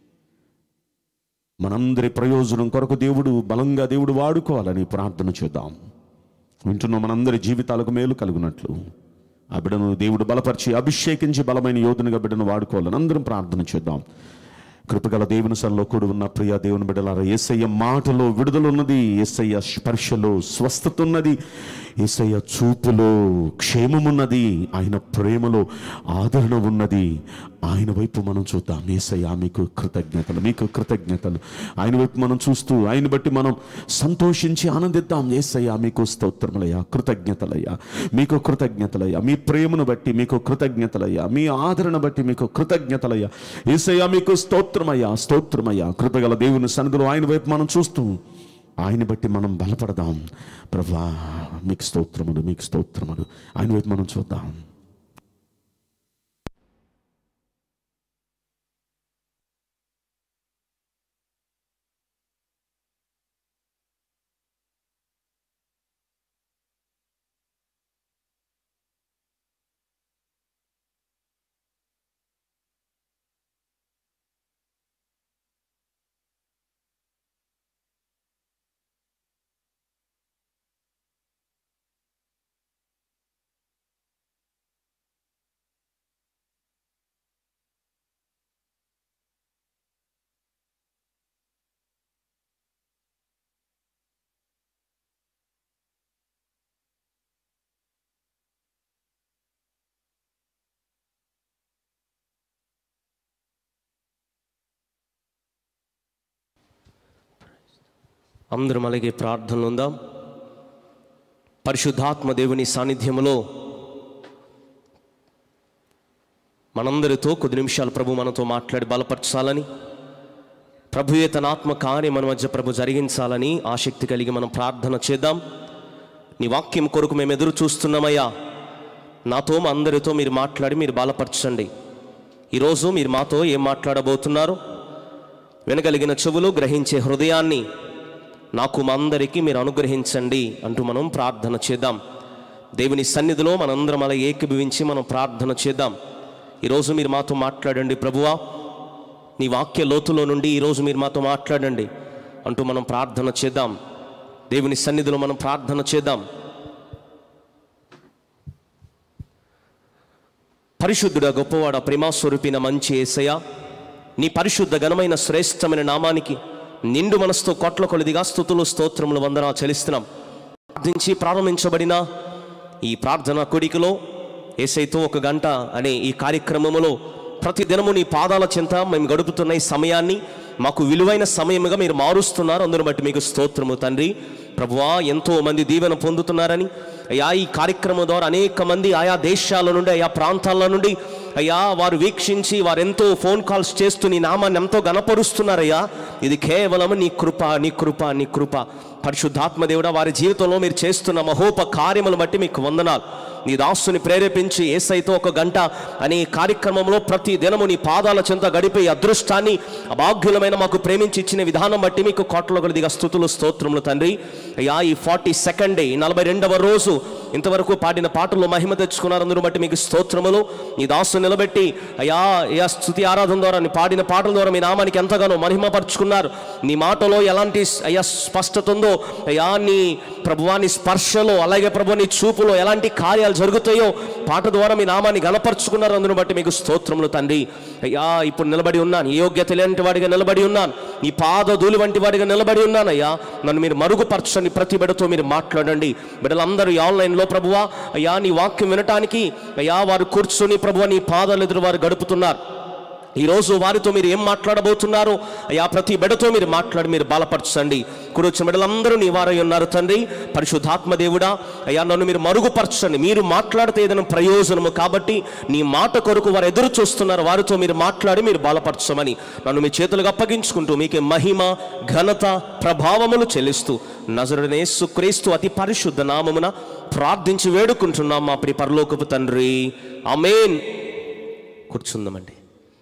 మనందరి ప్రయోజనం కొరకు దేవుడు బలంగా దేవుడు వాడుకోవాలని ప్రార్థన చేద్దాం వింటున్న మనందరి జీవితాలకు మేలు కలుగునట్లు ఆ బిడ్డను దేవుడు బలపరిచి అభిషేకించి బలమైన యోధునిగా బిడ్డను వాడుకోవాలని అందరం ప్రార్థన చేద్దాం కృపగల దేవుని సన్నిలో కూడి ఉన్న ప్రియ దేవుని బిడ్డలారా ఏసయ్య మాటలో విడుదలున్నది ఏసయ్య స్పర్శలో స్వస్థత ఉన్నది ఏసయ్య చూపులో క్షేమమున్నది ఆయన ప్రేమలో ఆదరణ ఉన్నది ఆయన వైపు మనం చూద్దాం ఏసయ్య మీకు కృతజ్ఞతలు మీకు కృతజ్ఞతలు ఆయన వైపు మనం చూస్తూ ఆయన బట్టి మనం సంతోషించి ఆనందిద్దాం ఏసయ్య మీకు స్తోత్రములయ్యా కృతజ్ఞతలయ్యా మీకు కృతజ్ఞతలయ్యా మీ ప్రేమను బట్టి మీకు కృతజ్ఞతలయ్యా మీ ఆదరణ బట్టి మీకు కృతజ్ఞతలయ్యా ఏసయ్య మీకు స్తోత్రమయ్యా స్తోత్రమయ్యా కృపగల దేవుని సన్నిధిలో ఆయన వైపు మనం చూస్తూ ఆయన బట్టి మనం బలపడదాం ప్రభా మీకు స్తోత్రములు మీకు స్తోత్రములు ఆయన వైపు మనం చూద్దాం అందరం అలాగే ప్రార్థనలు ఉందాం పరిశుద్ధాత్మ దేవుని సాన్నిధ్యములో మనందరితో కొద్ది నిమిషాలు ప్రభు మనతో మాట్లాడి బలపరచాలని ప్రభుయే తన ఆత్మ కార్యం మన మధ్య ప్రభు జరిగించాలని ఆసక్తి కలిగి మనం ప్రార్థన చేద్దాం నీ వాక్యం కొరకు మేము ఎదురు చూస్తున్నామయ్యా నాతో మా అందరితో మీరు మాట్లాడి మీరు బలపరచండి ఈరోజు మీరు మాతో ఏం మాట్లాడబోతున్నారు వినగలిగిన చెవులు గ్రహించే హృదయాన్ని నాకు మా అందరికీ మీరు అనుగ్రహించండి అంటూ మనం ప్రార్థన చేద్దాం దేవుని సన్నిధిలో మనందరం అలా ఏకీభవించి మనం ప్రార్థన చేద్దాం ఈరోజు మీరు మాతో మాట్లాడండి ప్రభువా నీ వాక్య లోతులో నుండి ఈరోజు మీరు మాతో మాట్లాడండి అంటూ మనం ప్రార్థన చేద్దాం దేవుని సన్నిధిలో మనం ప్రార్థన చేద్దాం పరిశుద్ధుడ గొప్పవాడ ప్రేమాస్వరూపిన మంచి ఏసయ నీ పరిశుద్ధ ఘనమైన శ్రేష్టమైన నామానికి నిండు మనసుతో కోట్ల కొలిదిగా స్థుతులు స్తోత్రములు వందనా చెల్లిస్తున్నాం ప్రార్థించి ప్రారంభించబడిన ఈ ప్రార్థన కొడికలో ఏసైతో ఒక గంట అనే ఈ కార్యక్రమములో ప్రతి దినము నీ పాదాల చింత మేము గడుపుతున్న ఈ సమయాన్ని మాకు విలువైన సమయముగా మీరు మారుస్తున్నారు అందును బట్టి మీకు స్తోత్రము తండ్రి ప్రభువా ఎంతో మంది దీవెన పొందుతున్నారని అయ్యా ఈ కార్యక్రమం ద్వారా అనేక మంది ఆయా దేశాల నుండి ఆయా ప్రాంతాల నుండి అయ్యా వారు వీక్షించి వారు ఎంతో ఫోన్ కాల్స్ చేస్తూ నీ నామాన్ని ఎంతో గనపరుస్తున్నారయ్యా ఇది కేవలం నీ కృప నీ కృప నీ కృప పరిశుద్ధాత్మ దేవుడా వారి జీవితంలో మీరు చేస్తున్న మహోప కార్యములు బట్టి మీకు వందనాలు నీ దాసుని ప్రేరేపించి ఏసైతో ఒక గంట అనే ఈ కార్యక్రమంలో ప్రతి దినము నీ పాదాల చెంత గడిపే ఈ అదృష్టాన్ని అభాగ్యులమైన మాకు ప్రేమించి ఇచ్చిన విధానం బట్టి మీకు కోట్ల కొలదిగా స్థుతులు స్తోత్రములు తండ్రి అయ్యా ఈ ఫార్టీ సెకండ్ డే ఈ నలభై రెండవ రోజు ఇంతవరకు పాడిన పాటల్లో మహిమ తెచ్చుకున్నారు అందరూ బట్టి మీకు స్తోత్రములు నీ దాసు నిలబెట్టి అయ్యా అయ్యా స్థుతి ఆరాధన ద్వారా నీ పాడిన పాటల ద్వారా మీ నామానికి ఎంతగానో మహిమపరుచుకున్నారు నీ మాటలో ఎలాంటి అయ్యా స్పష్టత ఉందో అయ్యా నీ ప్రభువాని స్పర్శలో అలాగే ప్రభు నీ చూపులో ఎలాంటి కార్యాలు జరుగుతాయో పాట ద్వారా మీ నామాన్ని గనపరుచుకున్నారు అందును బట్టి మీకు స్తోత్రములు తండ్రి అయ్యా ఇప్పుడు నిలబడి ఉన్నాను ఏ యోగ్యత లేని వాడిగా నిలబడి ఉన్నాను నీ పాద ధూళి వంటి వాడిగా నిలబడి ఉన్నాను అయ్యా నన్ను మీరు మరుగుపరచండి ప్రతి బిడతో మీరు మాట్లాడండి బిడ్డలందరూ ఈ ఆన్లైన్లో ప్రభువా అయ్యా నీ వాక్యం వినటానికి అయ్యా వారు కూర్చొని ప్రభువా నీ పాదాలు ఎదురు వారు గడుపుతున్నారు ఈరోజు వారితో మీరు ఏం మాట్లాడబోతున్నారు అయ్యా ప్రతి బిడతో మీరు మాట్లాడి మీరు బలపరచండి కూర్చొని బిడ్డలందరూ నీ వారై ఉన్నారు తండ్రి పరిశుద్ధాత్మ దేవుడా అయ్యా నన్ను మీరు మరుగుపరచండి మీరు మాట్లాడితే ఏదైనా ప్రయోజనము కాబట్టి నీ మాట కొరకు వారు ఎదురు చూస్తున్నారు వారితో మీరు మాట్లాడి మీరు బలపరచమని నన్ను మీ చేతులకు అప్పగించుకుంటూ మీకు మహిమ ఘనత ప్రభావములు చెల్లిస్తూ నజరుడనేసు క్రీస్తు అతి పరిశుద్ధ నామమున ప్రార్థించి వేడుకుంటున్నాం మా ప్రి పరలోకపు తండ్రి అమేన్ కూర్చుందామండి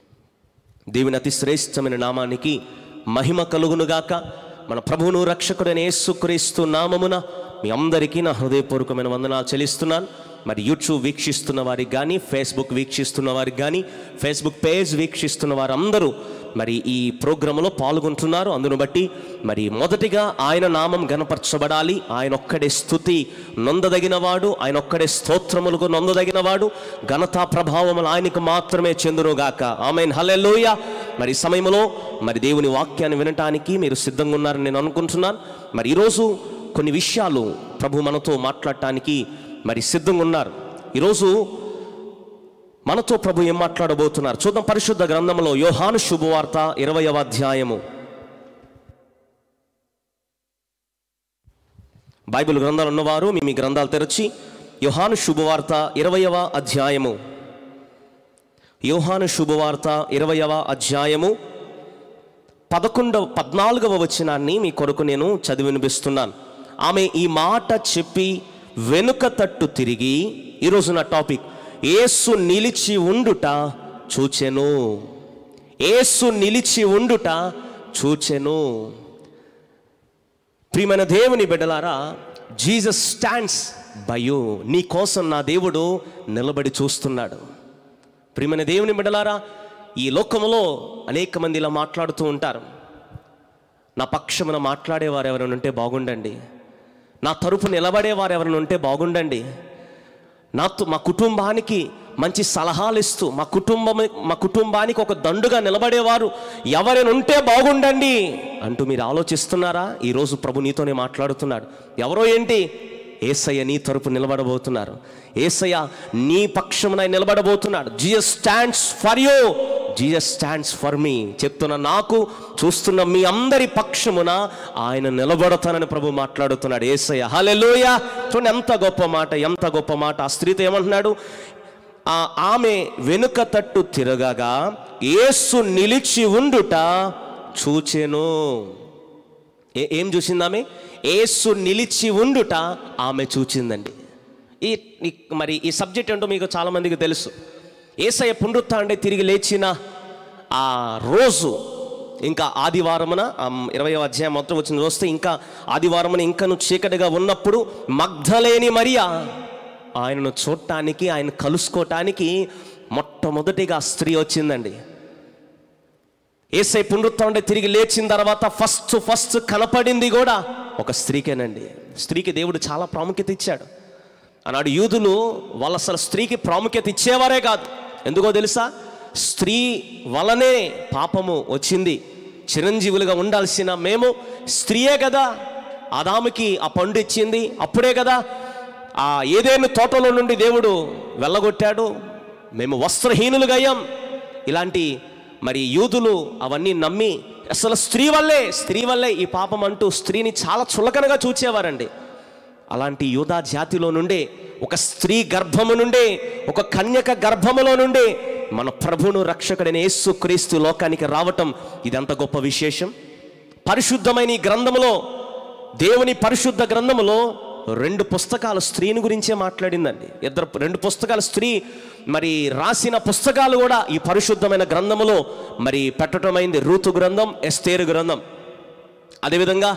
దేవుని అతి శ్రేష్టమైన నామానికి మహిమ కలుగునుగాక మన ప్రభువును రక్షకుడైన యేసుక్రీస్తు నామమున మీ అందరికీ నా హృదయపూర్వకమైన వందనాలు చెల్లిస్తున్నాను మరి యూట్యూబ్ వీక్షిస్తున్న వారికి కానీ ఫేస్బుక్ వీక్షిస్తున్న వారికి కానీ ఫేస్బుక్ పేజ్ వీక్షిస్తున్న వారందరూ మరి ఈ ప్రోగ్రాంలో పాల్గొంటున్నారు అందును బట్టి మరి మొదటిగా ఆయన నామం గనపరచబడాలి ఆయన ఒక్కడే స్థుతి నొందదగినవాడు ఆయన ఒక్కడే స్తోత్రములకు నొందదగినవాడు ఘనత ప్రభావములు ఆయనకు మాత్రమే చెందునుగాక ఆమెన్ హల్లెలూయ మరి ఈ సమయంలో మరి దేవుని వాక్యాన్ని వినటానికి మీరు సిద్ధంగా ఉన్నారని నేను అనుకుంటున్నాను మరి ఈరోజు కొన్ని విషయాలు ప్రభు మనతో మాట్లాడటానికి మరి సిద్ధంగా ఉన్నారు ఈరోజు మనతో ప్రభు ఏం మాట్లాడబోతున్నారు చూద్దాం పరిశుద్ధ గ్రంథంలో యోహాను శుభవార్త ఇరవయవ అధ్యాయము బైబిల్ గ్రంథాలు ఉన్నవారు మీ మీ గ్రంథాలు తెరచి యోహాను శుభవార్త ఇరవయవ అధ్యాయము యోహాను శుభవార్త ఇరవయవ అధ్యాయము పదకొండవ పద్నాలుగవ వచనాన్ని మీ కొరకు నేను చదివి వినిపిస్తున్నాను ఆమె ఈ మాట చెప్పి వెనుక తట్టు తిరిగి ఈరోజు నా టాపిక్ ఏసు నిలిచి ఉండుట చూచెను ఏసు నిలిచి ఉండుట చూచెను ప్రియమైన దేవుని బిడ్డలారా జీసస్ స్టాండ్స్ బయో నీ కోసం నా దేవుడు నిలబడి చూస్తున్నాడు ప్రియమైన దేవుని బిడ్డలారా ఈ లోకములో అనేక మంది ఇలా మాట్లాడుతూ ఉంటారు నా పక్షమున మాట్లాడేవారు ఎవరైనా ఉంటే బాగుండండి నా తరపు నిలబడేవారు ఎవరైనా ఉంటే బాగుండండి నాతో మా కుటుంబానికి మంచి సలహాలు ఇస్తూ మా కుటుంబం మా కుటుంబానికి ఒక దండుగా నిలబడేవారు ఎవరైనా ఉంటే బాగుండండి అంటూ మీరు ఆలోచిస్తున్నారా ఈరోజు ప్రభు నీతోనే మాట్లాడుతున్నాడు ఎవరో ఏంటి ఏసయ్య నీ తరపు నిలబడబోతున్నారు ఏసయ్య నీ పక్షమున ఆయన నిలబడబోతున్నాడు Jesus stands for you Jesus stands for మీ చెప్తున్న నాకు చూస్తున్న మీ అందరి పక్షమున ఆయన నిలబడతానని ప్రభు మాట్లాడుతున్నాడు ఏసయ్య హల్లెలూయ చూడండి ఎంత గొప్ప మాట ఎంత గొప్ప మాట ఆ స్త్రీతో ఏమంటున్నాడు ఆ ఆమె వెనుక తట్టు తిరగగా యేసు నిలిచి ఉండుట చూచెను ఏ- ఏం చూసింది ఆమె ఏసు నిలిచి ఉండుట ఆమె చూచిందండి ఈ ఈ- మరి ఈ సబ్జెక్ట్ ఏంటో మీకు చాలామందికి తెలుసు ఏసయ్య పునరుత్థాండే తిరిగి లేచిన ఆ రోజు ఇంకా ఆదివారమున ఇరవై అధ్యాయం మొత్తం వచ్చిన వస్తే ఇంకా ఆదివారమున ఇంకను చీకటిగా ఉన్నప్పుడు మగ్ధలేని మరియా ఆయనను చూడటానికి ఆయన కలుసుకోవటానికి మొట్టమొదటిగా స్త్రీ వచ్చిందండి ఏసై పునరుత్థానం తిరిగి లేచిన తర్వాత ఫస్ట్ ఫస్ట్ కనపడింది కూడా ఒక స్త్రీకేనండి స్త్రీకి దేవుడు చాలా ప్రాముఖ్యత ఇచ్చాడు ఆనాడు యూదులు వాళ్ళు అసలు స్త్రీకి ప్రాముఖ్యత ఇచ్చేవారే కాదు ఎందుకో తెలుసా స్త్రీ వలనే పాపము వచ్చింది చిరంజీవులుగా ఉండాల్సిన మేము స్త్రీయే కదా ఆదాముకి ఆ పండు ఇచ్చింది అప్పుడే కదా ఆ ఏదేను తోటలో నుండి దేవుడు వెళ్ళగొట్టాడు మేము వస్త్రహీనులుగా అయ్యాం ఇలాంటి మరి యూదులు అవన్నీ నమ్మి అసలు స్త్రీ వల్లే స్త్రీ వల్లే ఈ పాపం అంటూ స్త్రీని చాలా చులకనగా చూచేవారండి అలాంటి యూదా జాతిలో నుండే ఒక స్త్రీ గర్భము నుండే ఒక కన్యక గర్భములో నుండే మన ప్రభును రక్షకుడైన యేసు క్రీస్తు లోకానికి రావటం ఇదంత గొప్ప విశేషం పరిశుద్ధమైన ఈ గ్రంథములో దేవుని పరిశుద్ధ గ్రంథములో రెండు పుస్తకాలు స్త్రీని గురించే మాట్లాడిందండి ఇద్దరు రెండు పుస్తకాలు స్త్రీ మరి రాసిన పుస్తకాలు కూడా ఈ పరిశుద్ధమైన గ్రంథములో మరి పెట్టడమైంది రూతు గ్రంథం ఎస్తేరు గ్రంథం అదేవిధంగా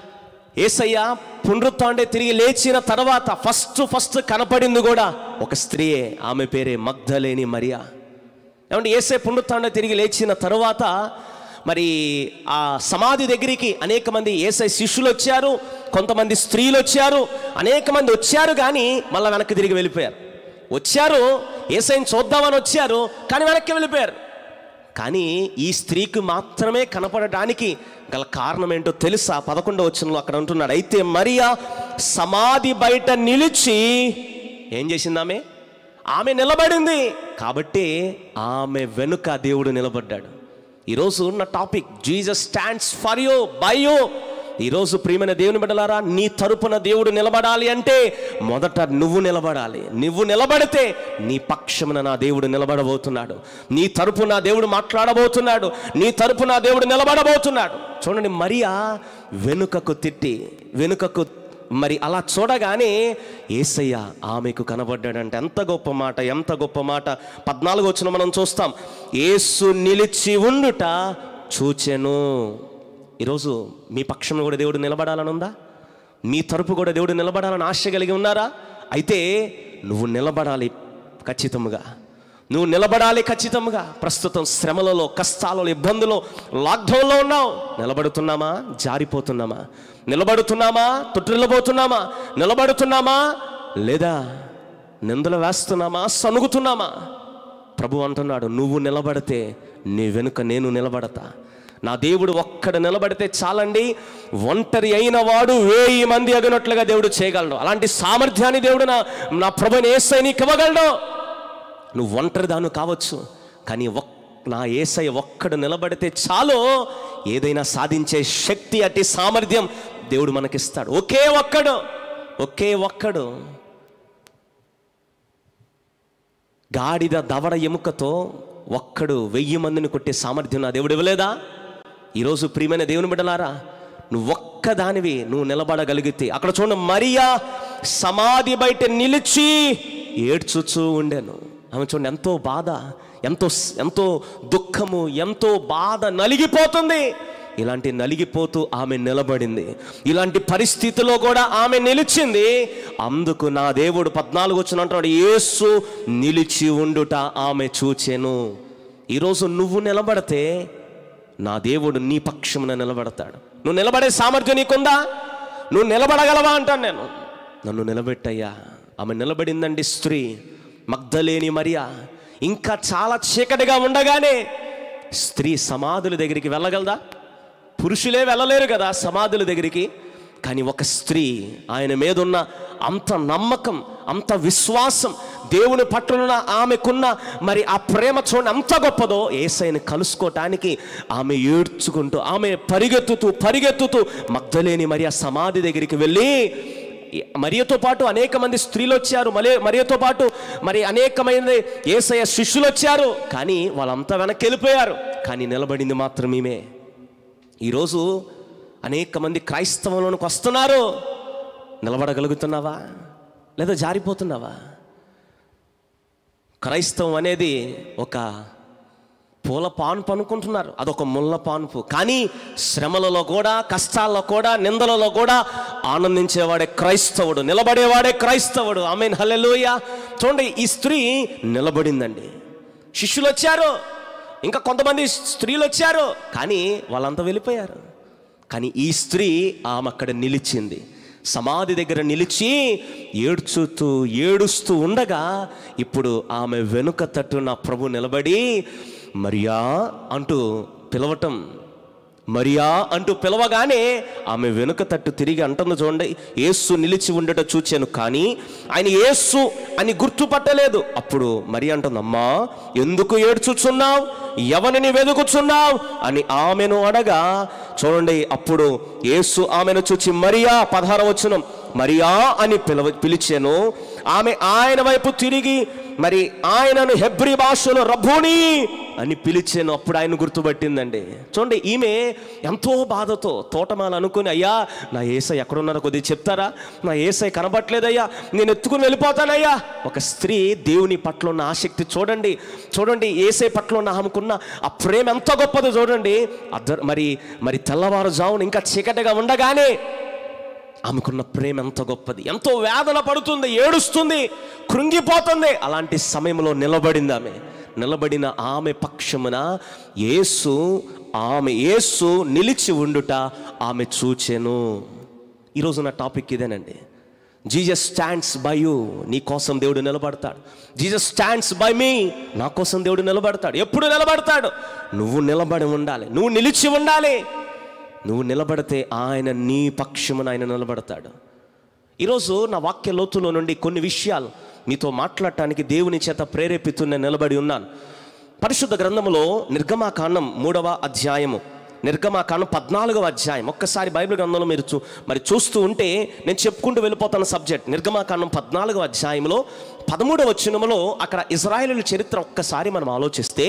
ఏసయ్య పునరుత్డే తిరిగి లేచిన తర్వాత ఫస్ట్ ఫస్ట్ కనపడింది కూడా ఒక స్త్రీయే ఆమె పేరే మగ్ధలేని మరియా ఏమంటే ఏసే పునరుత్డే తిరిగి లేచిన తర్వాత మరి ఆ సమాధి దగ్గరికి అనేక మంది ఏసై శిష్యులు వచ్చారు కొంతమంది స్త్రీలు వచ్చారు అనేక మంది వచ్చారు కానీ మళ్ళీ వెనక్కి తిరిగి వెళ్ళిపోయారు వచ్చారు ఏసైని చూద్దామని వచ్చారు కానీ వెనక్కి వెళ్ళిపోయారు కానీ ఈ స్త్రీకి మాత్రమే కనపడడానికి గల కారణం ఏంటో తెలుసా పదకొండవ వచనంలో అక్కడ ఉంటున్నాడు అయితే మరియా సమాధి బయట నిలిచి ఏం చేసింది ఆమె ఆమె నిలబడింది కాబట్టి ఆమె వెనుక దేవుడు నిలబడ్డాడు ఈరోజు నా topic Jesus stands for you by you ఈరోజు ప్రియమైన దేవుని బిడ్డలారా నీ తరపున దేవుడు నిలబడాలి అంటే మొదట నువ్వు నిలబడాలి నువ్వు నిలబడితే నీ పక్షమున నా దేవుడు నిలబడబోతున్నాడు నీ తరపు నా దేవుడు మాట్లాడబోతున్నాడు నీ తరపు నా దేవుడు నిలబడబోతున్నాడు చూడండి మరియా వెనుకకు తిట్టి వెనుకకు మరి అలా చూడగానే ఏసయ్య ఆమెకు కనబడ్డాడంటే ఎంత గొప్ప మాట ఎంత గొప్ప మాట పద్నాలుగు వచ్చిన మనం చూస్తాం ఏసు నిలిచి ఉండుట చూచెను ఈరోజు మీ పక్షంలో కూడా దేవుడు నిలబడాలని ఉందా మీ తరపు కూడా దేవుడు నిలబడాలని ఆశ కలిగి ఉన్నారా అయితే నువ్వు నిలబడాలి ఖచ్చితంగా నువ్వు నిలబడాలి ఖచ్చితంగా ప్రస్తుతం శ్రమలలో కష్టాలలో ఇబ్బందులో లాక్డౌన్లో ఉన్నావు నిలబడుతున్నామా జారిపోతున్నామా నిలబడుతున్నామా తొట్టిల్లబోతున్నామా నిలబడుతున్నామా లేదా నిందలు వేస్తున్నామా సనుగుతున్నామా ప్రభు అంటున్నాడు నువ్వు నిలబడితే నీ వెనుక నేను నిలబడతా నా దేవుడు ఒక్కడ నిలబడితే చాలండి ఒంటరి అయిన వాడు వేయి మంది అగినట్లుగా దేవుడు చేయగలడు అలాంటి సామర్థ్యాన్ని దేవుడు నా నా ప్రభుని ఏసై నీకు ఇవ్వగలడు నువ్వు ఒంటరి దాను కావచ్చు కానీ ఒక్ నా ఏసై ఒక్కడు నిలబడితే చాలు ఏదైనా సాధించే శక్తి అట్టి సామర్థ్యం దేవుడు మనకిస్తాడు ఒకే ఒక్కడు ఒకే ఒక్కడు గాడిద దవడ ఎముకతో ఒక్కడు వెయ్యి మందిని కొట్టే సామర్థ్యం నా దేవుడు ఇవ్వలేదా ఈరోజు ప్రియమైన దేవుని బిడ్డలారా నువ్వు ఒక్కదానివి నువ్వు నిలబడగలిగితే అక్కడ చూడండి మరియా సమాధి బయట నిలిచి ఏడ్చుచూ ఉండెను ఆమె చూడండి ఎంతో బాధ ఎంతో ఎంతో దుఃఖము ఎంతో బాధ నలిగిపోతుంది ఇలాంటి నలిగిపోతూ ఆమె నిలబడింది ఇలాంటి పరిస్థితిలో కూడా ఆమె నిలిచింది అందుకు నా దేవుడు పద్నాలుగు వచ్చిన అంటున్నాడు యేసు నిలిచి ఉండుట ఆమె చూచెను ఈరోజు నువ్వు నిలబడితే నా దేవుడు నీ పక్షమున నిలబడతాడు నువ్వు నిలబడే సామర్థ్యం నీకుందా నువ్వు నిలబడగలవా అంటాను నేను నన్ను నిలబెట్టయ్యా ఆమె నిలబడిందండి స్త్రీ మగ్ధలేని మరియా ఇంకా చాలా చీకటిగా ఉండగానే స్త్రీ సమాధుల దగ్గరికి వెళ్ళగలదా పురుషులే వెళ్ళలేరు కదా సమాధుల దగ్గరికి కానీ ఒక స్త్రీ ఆయన మీద ఉన్న అంత నమ్మకం అంత విశ్వాసం దేవుని పట్ల ఆమెకున్న మరి ఆ ప్రేమ చూడండి అంత గొప్పదో ఏసైని కలుసుకోవటానికి ఆమె ఏడ్చుకుంటూ ఆమె పరిగెత్తుతూ పరిగెత్తుతూ మగ్ధలేని మరి ఆ సమాధి దగ్గరికి వెళ్ళి మరియతో పాటు అనేక మంది స్త్రీలు వచ్చారు మలే మరియతో పాటు మరి అనేకమైన ఏసయ్య శిష్యులు వచ్చారు కానీ వాళ్ళంతా వెనక్కి వెళ్ళిపోయారు కానీ నిలబడింది మాత్రం ఈమె ఈరోజు అనేక మంది క్రైస్తవంలోనికి వస్తున్నారు నిలబడగలుగుతున్నావా లేదా జారిపోతున్నావా క్రైస్తవం అనేది ఒక పూల పాన్పు అనుకుంటున్నారు అదొక ముళ్ళ పాన్పు కానీ శ్రమలలో కూడా కష్టాల్లో కూడా నిందలలో కూడా ఆనందించేవాడే క్రైస్తవుడు నిలబడేవాడే క్రైస్తవుడు ఐ మీన్ హల్లెలూయ చూడండి ఈ స్త్రీ నిలబడిందండి శిష్యులు వచ్చారు ఇంకా కొంతమంది స్త్రీలు వచ్చారు కానీ వాళ్ళంతా వెళ్ళిపోయారు కానీ ఈ స్త్రీ ఆమె అక్కడ నిలిచింది సమాధి దగ్గర నిలిచి ఏడ్చుతూ ఏడుస్తూ ఉండగా ఇప్పుడు ఆమె వెనుక తట్టు నా ప్రభు నిలబడి మరియా అంటూ పిలవటం మరియా అంటూ పిలవగానే ఆమె వెనుక తట్టు తిరిగి అంటుంది చూడండి యేసు నిలిచి ఉండట చూచాను కానీ ఆయన యేసు అని గుర్తుపట్టలేదు అప్పుడు మరి అంటుంది అమ్మా ఎందుకు ఏడ్చుచున్నావు ఎవరిని వెతుకుచున్నావు అని ఆమెను అడగా చూడండి అప్పుడు యేసు ఆమెను చూచి మరియా పదహార వచ్చును మరియా అని పిలవ పిలిచాను ఆమె ఆయన వైపు తిరిగి మరి ఆయనను హెబ్రి భాషలో రబ్బుని అని పిలిచాను అప్పుడు ఆయన గుర్తుపట్టిందండి చూడండి ఈమె ఎంతో బాధతో తోటమాల అనుకుని అయ్యా నా ఏసై ఎక్కడున్నారో కొద్దిగా చెప్తారా నా ఏసై కనబట్లేదయ్యా నేను ఎత్తుకుని వెళ్ళిపోతానయ్యా ఒక స్త్రీ దేవుని పట్ల ఉన్న ఆసక్తి చూడండి చూడండి ఏసై పట్ల ఉన్న ఆమెకున్న ఆ ప్రేమ ఎంత గొప్పదో చూడండి అద్దరు మరి మరి తెల్లవారుజామున ఇంకా చీకటిగా ఉండగానే ఆమెకున్న ప్రేమ ఎంత గొప్పది ఎంతో వేదన పడుతుంది ఏడుస్తుంది కృంగిపోతుంది అలాంటి సమయంలో నిలబడింది ఆమె నిలబడిన ఆమె పక్షమున యేసు ఆమె యేసు నిలిచి ఉండుట ఆమె చూచెను ఈరోజు నా టాపిక్ ఇదేనండి జీజస్ స్టాండ్స్ బై యూ నీ కోసం దేవుడు నిలబడతాడు జీజస్ స్టాండ్స్ బై మీ నా కోసం దేవుడు నిలబడతాడు ఎప్పుడు నిలబడతాడు నువ్వు నిలబడి ఉండాలి నువ్వు నిలిచి ఉండాలి నువ్వు నిలబడితే ఆయన నీ పక్షమున ఆయన నిలబడతాడు ఈరోజు నా వాక్య లోతులో నుండి కొన్ని విషయాలు మీతో మాట్లాడటానికి దేవుని చేత ప్రేరేపితున్న నిలబడి ఉన్నాను పరిశుద్ధ గ్రంథములో నిర్గమాకాండం మూడవ అధ్యాయము నిర్గమాకాండం పద్నాలుగవ అధ్యాయం ఒక్కసారి బైబిల్ గ్రంథంలో మీరు చూ మరి చూస్తూ ఉంటే నేను చెప్పుకుంటూ వెళ్ళిపోతాను సబ్జెక్ట్ నిర్గమాకాండం పద్నాలుగవ అధ్యాయంలో పదమూడవ వచనములో అక్కడ ఇజ్రాయేలు చరిత్ర ఒక్కసారి మనం ఆలోచిస్తే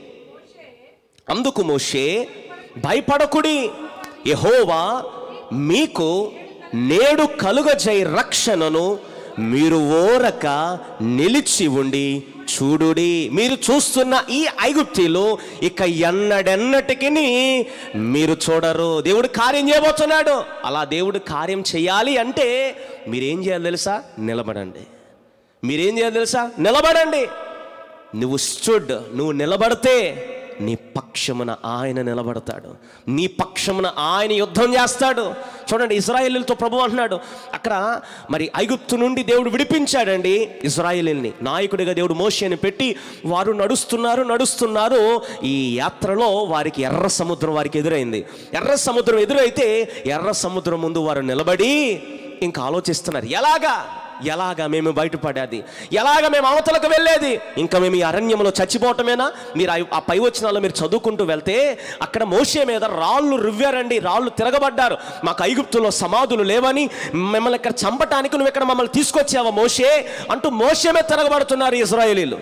అందుకు మోషే భయపడకుడి యెహోవా మీకు నేడు కలుగజై రక్షణను మీరు ఓరక నిలిచి ఉండి చూడుడి మీరు చూస్తున్న ఈ ఐగుప్తిలో ఇక ఎన్నడెన్నటికి మీరు చూడరు దేవుడు కార్యం చేయబోతున్నాడు అలా దేవుడు కార్యం చేయాలి అంటే మీరేం చేయాలి తెలుసా నిలబడండి మీరేం చేయాలి తెలుసా నిలబడండి నువ్వు స్టుడ్ నువ్వు నిలబడితే నీ పక్షమున ఆయన నిలబడతాడు నీ పక్షమున ఆయన యుద్ధం చేస్తాడు చూడండి ఇజ్రాయేలీలతో ప్రభు అంటున్నాడు అక్కడ మరి ఐగుప్తు నుండి దేవుడు విడిపించాడండి ఇజ్రాయేలీల్ని నాయకుడిగా దేవుడు మోషేని పెట్టి వారు నడుస్తున్నారు నడుస్తున్నారు ఈ యాత్రలో వారికి ఎర్ర సముద్రం వారికి ఎదురైంది ఎర్ర సముద్రం ఎదురైతే ఎర్ర సముద్రం ముందు వారు నిలబడి ఇంకా ఆలోచిస్తున్నారు ఎలాగా ఎలాగా మేము బయటపడేది ఎలాగ మేము అవతలకు వెళ్ళేది ఇంకా మేము ఈ అరణ్యంలో చచ్చిపోవటమేనా మీరు ఆ- ఆ పై వచ్చినాల్లో మీరు చదువుకుంటూ వెళ్తే అక్కడ మోసే మీద రాళ్ళు రువ్వారండి రాళ్ళు తిరగబడ్డారు మాకు ఐగుప్తులో సమాధులు లేవని మిమ్మల్ని ఇక్కడ చంపటానికి నువ్వు ఇక్కడ మమ్మల్ని తీసుకొచ్చావా మోషే అంటూ మోసే మీద తిరగబడుతున్నారు ఇజ్రాయేలీలు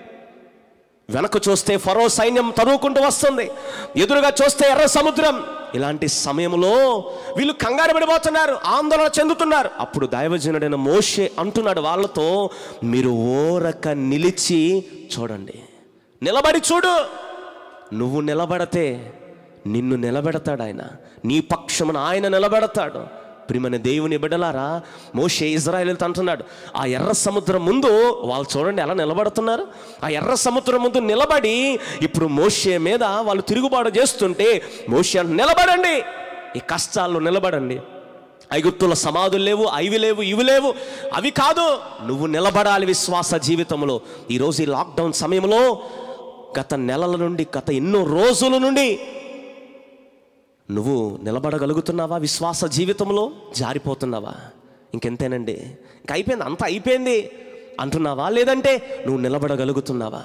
వెనక చూస్తే ఫరో సైన్యం తరువుకుంటూ వస్తుంది ఎదురుగా చూస్తే ఎర్ర సముద్రం ఇలాంటి సమయంలో వీళ్ళు కంగారు పడిపోతున్నారు ఆందోళన చెందుతున్నారు అప్పుడు దైవజనుడైన మోషే అంటున్నాడు వాళ్ళతో మీరు ఓరక నిలిచి చూడండి నిలబడి చూడు నువ్వు నిలబడితే నిన్ను నిలబెడతాడు ఆయన నీ పక్షమున ఆయన నిలబెడతాడు ప్రియమైన దేవుని బిడ్డలారా మోషే ఇజ్రాయేల్ అంటున్నాడు ఆ ఎర్ర సముద్రం ముందు వాళ్ళు చూడండి ఎలా నిలబడుతున్నారు ఆ ఎర్ర సముద్రం ముందు నిలబడి ఇప్పుడు మోషే మీద వాళ్ళు తిరుగుబాటు చేస్తుంటే మోషే అంటు నిలబడండి ఈ కష్టాల్లో నిలబడండి ఐగుప్తుల సమాధులు లేవు అవి లేవు ఇవి లేవు అవి కాదు నువ్వు నిలబడాలి విశ్వాస జీవితంలో ఈరోజు ఈ లాక్డౌన్ సమయంలో గత నెలల నుండి గత ఎన్నో రోజుల నుండి నువ్వు నిలబడగలుగుతున్నావా విశ్వాస జీవితంలో జారిపోతున్నావా ఇంకెంతేనండి ఇంక అయిపోయింది అంత అయిపోయింది అంటున్నావా లేదంటే నువ్వు నిలబడగలుగుతున్నావా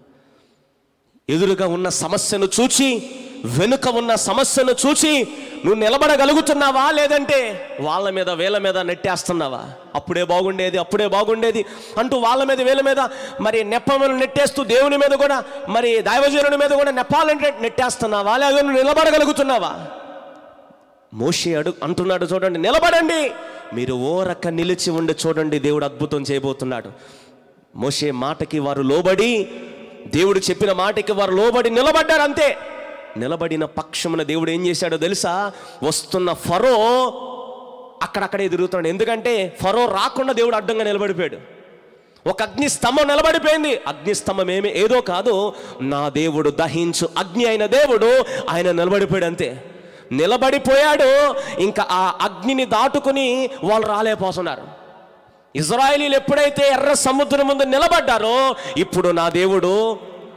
ఎదురుగా ఉన్న సమస్యను చూచి వెనుక ఉన్న సమస్యను చూచి నువ్వు నిలబడగలుగుతున్నావా లేదంటే వాళ్ళ మీద వేల మీద నెట్టేస్తున్నావా అప్పుడే బాగుండేది అప్పుడే బాగుండేది అంటూ వాళ్ళ మీద వేల మీద మరి నెప్పమను నెట్టేస్తూ దేవుని మీద కూడా మరి దైవజనుడి మీద కూడా నెప్పాలంటే నెట్టేస్తున్నావా లేదా నువ్వు నిలబడగలుగుతున్నావా మోషే అడు అంటున్నాడు చూడండి నిలబడండి మీరు ఓరక నిలిచి ఉండి చూడండి దేవుడు అద్భుతం చేయబోతున్నాడు మోషే మాటకి వారు లోబడి దేవుడు చెప్పిన మాటకి వారు లోబడి నిలబడ్డారు అంతే నిలబడిన పక్షమున దేవుడు ఏం చేశాడో తెలుసా వస్తున్న ఫరో అక్కడక్కడే తిరుగుతున్నాడు ఎందుకంటే ఫరో రాకుండా దేవుడు అడ్డంగా నిలబడిపోయాడు ఒక అగ్ని స్తంభం నిలబడిపోయింది అగ్ని స్తంభం ఏమి ఏదో కాదు నా దేవుడు దహించు అగ్ని అయిన దేవుడు ఆయన నిలబడిపోయాడు అంతే నిలబడిపోయాడు ఇంకా ఆ అగ్నిని దాటుకుని వాళ్ళు రాలేకపోతున్నారు ఇజ్రాయేలీలు ఎప్పుడైతే ఎర్ర సముద్రం ముందు నిలబడ్డారో ఇప్పుడు నా దేవుడు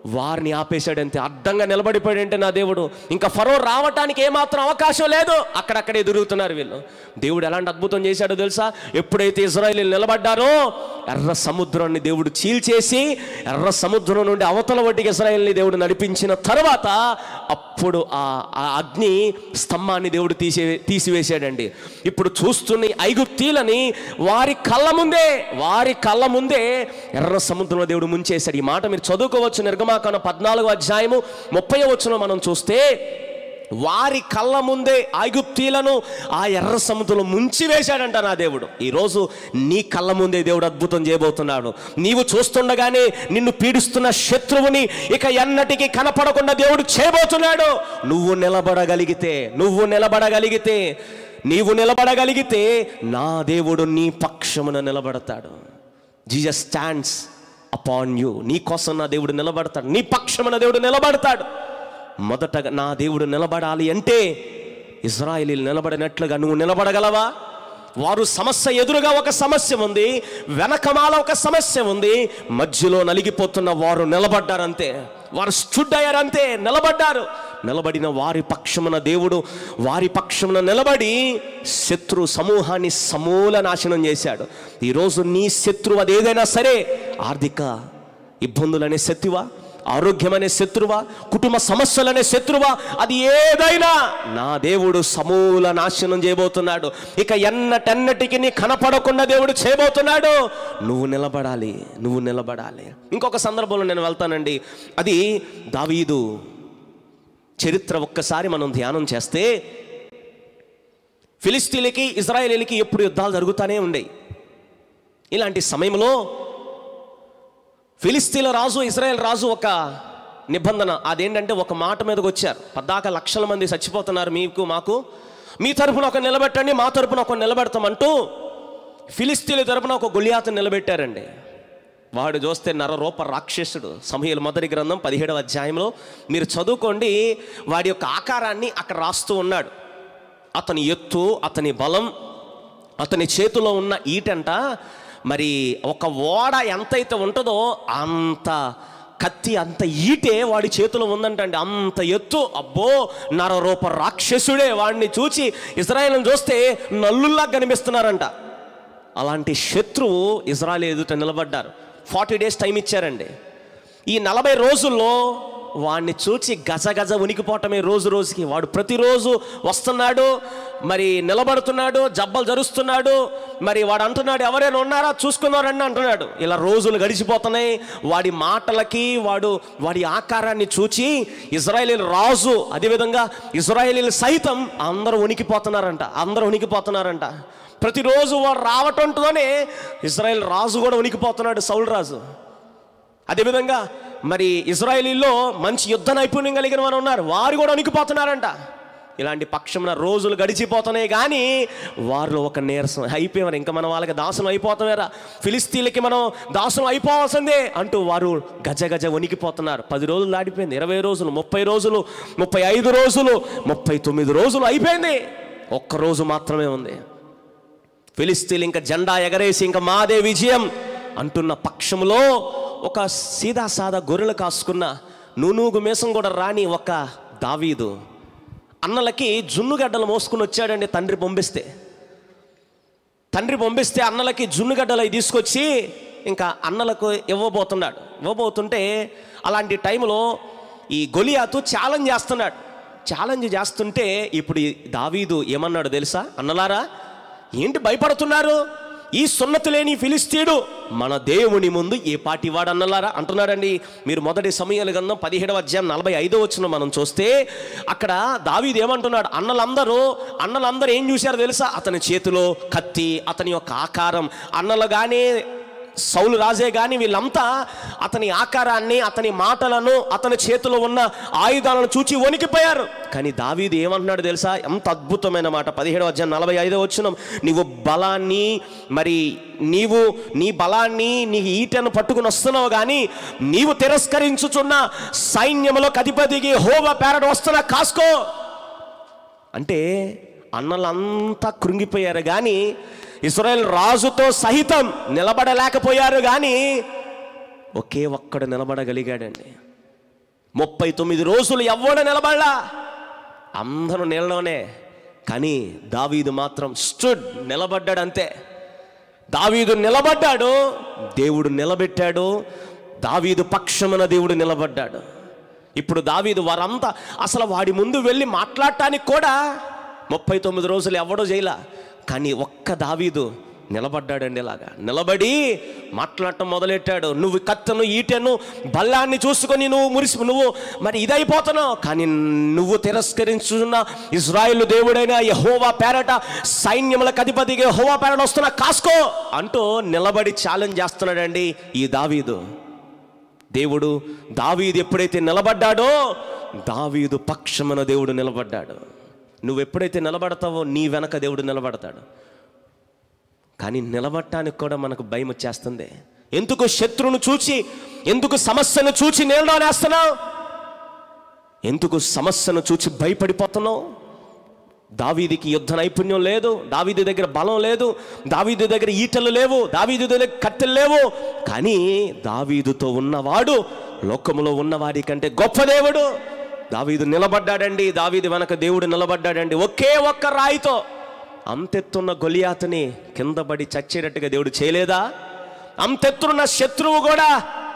వారిని ఆపేశాడంతే అడ్డంగా నిలబడిపోయాడంటే నా దేవుడు ఇంకా ఫరో రావటానికి ఏమాత్రం అవకాశం లేదు అక్కడక్కడే దొరుకుతున్నారు వీళ్ళు దేవుడు ఎలాంటి అద్భుతం చేశాడో తెలుసా ఎప్పుడైతే ఇజ్రాయిల్ నిలబడ్డారో ఎర్ర సముద్రాన్ని దేవుడు చీల్చేసి ఎర్ర సముద్రం నుండి అవతల వడ్డీకి ఇజ్రాయిల్ని దేవుడు నడిపించిన తర్వాత అప్పుడు ఆ ఆ అగ్ని స్తంభాన్ని దేవుడు తీసే తీసివేశాడండి ఇప్పుడు చూస్తున్న ఈ ఐగుప్తీలని వారి కళ్ళ ముందే వారి కళ్ళ ముందే ఎర్ర సముద్రంలో దేవుడు ముంచేశాడు ఈ మాట మీరు చదువుకోవచ్చు నిర్గమాకాండ పద్నాలుగో అధ్యాయము ముప్పై వచ్చును మనం చూస్తే వారి కళ్ళ ముందే ఐగుప్తీలను ఆ ఎర్ర సముద్రంలో ముంచి వేశాడంట నా దేవుడు ఈరోజు నీ కళ్ళ ముందే దేవుడు అద్భుతం చేయబోతున్నాడు నీవు చూస్తుండగానే నిన్ను పీడిస్తున్న శత్రువుని ఇక ఎన్నటికీ కనపడకుండా దేవుడు చేయబోతున్నాడు నువ్వు నిలబడగలిగితే నువ్వు నిలబడగలిగితే నీవు నిలబడగలిగితే నా దేవుడు నీ పక్షమున నిలబడతాడు జీజస్ స్టాండ్స్ అపాన్ యూ నీ కోసం నా దేవుడు నిలబడతాడు నీ పక్షమున దేవుడు నిలబడతాడు మొదటగా నా దేవుడు నిలబడాలి అంటే ఇజ్రాయిలీలు నిలబడినట్లుగా నువ్వు నిలబడగలవా వారు సమస్య ఎదురుగా ఒక సమస్య ఉంది వెనకమాల ఒక సమస్య ఉంది మధ్యలో నలిగిపోతున్న వారు నిలబడ్డారంతే వారు స్టుడ్ అయ్యారంతే నిలబడ్డారు నిలబడిన వారి పక్షమున దేవుడు వారి పక్షమున నిలబడి శత్రు సమూహాన్ని సమూల నాశనం చేశాడు ఈరోజు నీ శత్రువు అదేదైనా సరే ఆర్థిక ఇబ్బందులనే శత్రువా ఆరోగ్యమనే శత్రువా కుటుంబ సమస్యలనే శత్రువా అది ఏదైనా నా దేవుడు సమూల నాశనం చేయబోతున్నాడు ఇక ఎన్నటెన్నటికి నీ కనపడకుండా దేవుడు చేయబోతున్నాడు నువ్వు నిలబడాలి నువ్వు నిలబడాలి ఇంకొక సందర్భంలో నేను వెళ్తానండి అది దావీదు చరిత్ర ఒక్కసారి మనం ధ్యానం చేస్తే ఫిలిస్తీన్లకి ఇజ్రాయేలీలకి ఎప్పుడు యుద్ధాలు జరుగుతూనే ఉండేవి ఇలాంటి సమయంలో ఫిలిస్తీన్ల రాజు ఇజ్రాయెల్ రాజు ఒక నిబంధన అదేంటంటే ఒక మాట మీదకి వచ్చారు పద్దాక లక్షల మంది చచ్చిపోతున్నారు మీకు మాకు మీ తరపున ఒక నిలబెట్టండి మా తరపున ఒక నిలబెడతామంటూ ఫిలిస్తీన్ల తరపున ఒక గొలియాతను నిలబెట్టారండి వాడు చూస్తే నరరూప రాక్షసుడు సమయలు మొదటి గ్రంథం పదిహేడవ అధ్యాయంలో మీరు చదువుకోండి వాడి యొక్క ఆకారాన్ని అక్కడ రాస్తూ ఉన్నాడు అతని ఎత్తు అతని బలం అతని చేతిలో ఉన్న ఈటంట మరి ఒక ఓడ ఎంతైతే ఉంటుందో అంత కత్తి అంత ఈటే వాడి చేతిలో ఉందంటండి అంత ఎత్తు అబ్బో నరరూప రాక్షసుడే వాడిని చూచి ఇజ్రాయేల్ని చూస్తే నల్లుల్లా కనిపిస్తున్నారంట అలాంటి శత్రువు ఇజ్రాయల్ ఎదుట నిలబడ్డారు ఫార్టీ డేస్ టైం ఇచ్చారండి ఈ నలభై రోజుల్లో వాడిని చూచి గజ గజ ఉనికిపోవటమే రోజు రోజుకి వాడు ప్రతిరోజు వస్తున్నాడు మరి నిలబడుతున్నాడు జబ్బలు జరుస్తున్నాడు మరి వాడు అంటున్నాడు ఎవరైనా ఉన్నారా చూసుకున్నారండి అంటున్నాడు ఇలా రోజులు గడిచిపోతున్నాయి వాడి మాటలకి వాడు వాడి ఆకారాన్ని చూచి ఇజ్రాయేలీల రాజు అదేవిధంగా ఇజ్రాయేలీలు సైతం అందరూ ఉనికిపోతున్నారంట అందరూ ఉనికిపోతున్నారంట ప్రతిరోజు వాడు రావటంతోనే ఇజ్రాయెల్ రాజు కూడా ఉనికిపోతున్నాడు సౌల్ రాజు అదేవిధంగా మరి ఇజ్రాయేలీల్లో మంచి యుద్ధ నైపుణ్యం కలిగిన వారు ఉన్నారు వారు కూడా ఉనికిపోతున్నారంట ఇలాంటి పక్షమున రోజులు గడిచిపోతున్నాయి కానీ వారిలో ఒక నీరసం అయిపోయారు ఇంకా మన వాళ్ళకి దాసులు అయిపోతామేరా ఫిలిస్తీన్లకి మనం దాసులు అయిపోవాల్సిందే అంటూ వారు గజ గజ వణికిపోతున్నారు పది రోజులు దాటిపోయింది ఇరవై రోజులు ముప్పై రోజులు ముప్పై ఐదు రోజులు ముప్పై తొమ్మిది రోజులు అయిపోయింది ఒక్క రోజు మాత్రమే ఉంది ఫిలిస్తీన్లు ఇంకా జెండా ఎగరేసి ఇంకా మాదే విజయం అంటున్న పక్షంలో ఒక సీదా సాదా గొర్రెలు కాసుకున్న నూనూగు మేసం కూడా రాని ఒక దావీదు అన్నలకి జున్నుగడ్డలు మోసుకుని వచ్చాడండి తండ్రి పంపిస్తే తండ్రి పంపిస్తే అన్నలకి జున్నుగడ్డలు అవి తీసుకొచ్చి ఇంకా అన్నలకు ఇవ్వబోతున్నాడు ఇవ్వబోతుంటే అలాంటి టైంలో ఈ గొలియాతు ఛాలెంజ్ చేస్తున్నాడు ఛాలెంజ్ చేస్తుంటే ఇప్పుడు ఈ దావీదు ఏమన్నాడు తెలుసా అన్నలారా ఏంటి భయపడుతున్నారు ఈ సున్నతి లేని ఫిలిస్తీడు మన దేవుని ముందు ఏ పాటి వాడు అన్నలారా అంటున్నాడండి మీరు మొదటి సమయాల గంధం పదిహేడవ అధ్యాయం నలభై ఐదో వచ్చిన మనం చూస్తే అక్కడ దావీదు ఏమంటున్నాడు అన్నలందరూ అన్నలందరూ ఏం చూశారో తెలుసా అతని చేతిలో కత్తి అతని యొక్క ఆకారం అన్నలు కానీ సౌలు రాజే కానీ వీళ్ళంతా అతని ఆకారాన్ని అతని మాటలను అతని చేతిలో ఉన్న ఆయుధాలను చూచి వణికిపోయారు కానీ దావీదు ఏమంటున్నాడు తెలుసా ఎంత అద్భుతమైన మాట పదిహేడవ అధ్యాయం నలభై ఐదో వచ్చిన నీవు బలాన్ని మరి నీవు నీ బలాన్ని నీ ఈటను పట్టుకుని వస్తున్నావు కానీ నీవు తిరస్కరించుచున్న సైన్యములకు అధిపతికి హోవ పేరట వస్తున్నా కాసుకో అంటే అన్నలంతా కృంగిపోయారు కానీ ఇస్రాయేల్ రాజుతో సహితం నిలబడలేకపోయారు కానీ ఒకే ఒక్కడు నిలబడగలిగాడండి ముప్పై తొమ్మిది రోజులు ఎవ్వడ నిలబడలా అందరూ నీళ్ళలోనే కానీ దావీదు మాత్రం స్టుడ్ నిలబడ్డాడు అంతే దావీదు నిలబడ్డాడు దేవుడు నిలబెట్టాడు దావీదు పక్షమున దేవుడు నిలబడ్డాడు ఇప్పుడు దావీదు వారంతా అసలు వాడి ముందు వెళ్ళి మాట్లాడటానికి కూడా ముప్పై తొమ్మిది రోజులు ఎవడో చేయలా కానీ ఒక్క దావీదు నిలబడ్డాడండి ఇలాగా నిలబడి మాట్లాడటం మొదలెట్టాడు నువ్వు కత్తను ఈటెను బల్లాన్ని చూసుకొని నువ్వు మురిసి నువ్వు మరి ఇదైపోతున్నావు కానీ నువ్వు తిరస్కరించున్న ఇజ్రాయిల్ దేవుడైన యహోవా పేరట సైన్యములకు అధిపతిగా యహోవా పేరట వస్తున్నా కాసుకో అంటూ నిలబడి ఛాలెంజ్ చేస్తున్నాడండి ఈ దావీదు దేవుడు దావీదు ఎప్పుడైతే నిలబడ్డాడో దావీదు పక్షమున దేవుడు నిలబడ్డాడు నువ్వు ఎప్పుడైతే నిలబడతావో నీ వెనక దేవుడు నిలబడతాడు కానీ నిలబడటానికి కూడా మనకు భయం వచ్చేస్తుంది ఎందుకు శత్రువును చూచి ఎందుకు సమస్యను చూచి నేలడానేస్తున్నావు ఎందుకు సమస్యను చూచి భయపడిపోతున్నావు దావీదికి యుద్ధ నైపుణ్యం లేదు దావీది దగ్గర బలం లేదు దావీదు దగ్గర ఈటలు లేవు దావీదు దగ్గర కత్తెలు లేవు కానీ దావీదుతో ఉన్నవాడు లోకములో ఉన్నవాడి కంటే గొప్ప దేవుడు దావీదు నిలబడ్డాడండి దావీదు వెనక దేవుడు నిలబడ్డాడండి ఒకే ఒక్క రాయితో అంతెత్తున్న గొలియాతని కింద పడి చచ్చేటట్టుగా దేవుడు చేయలేదా అంతెత్తున్న శత్రువు కూడా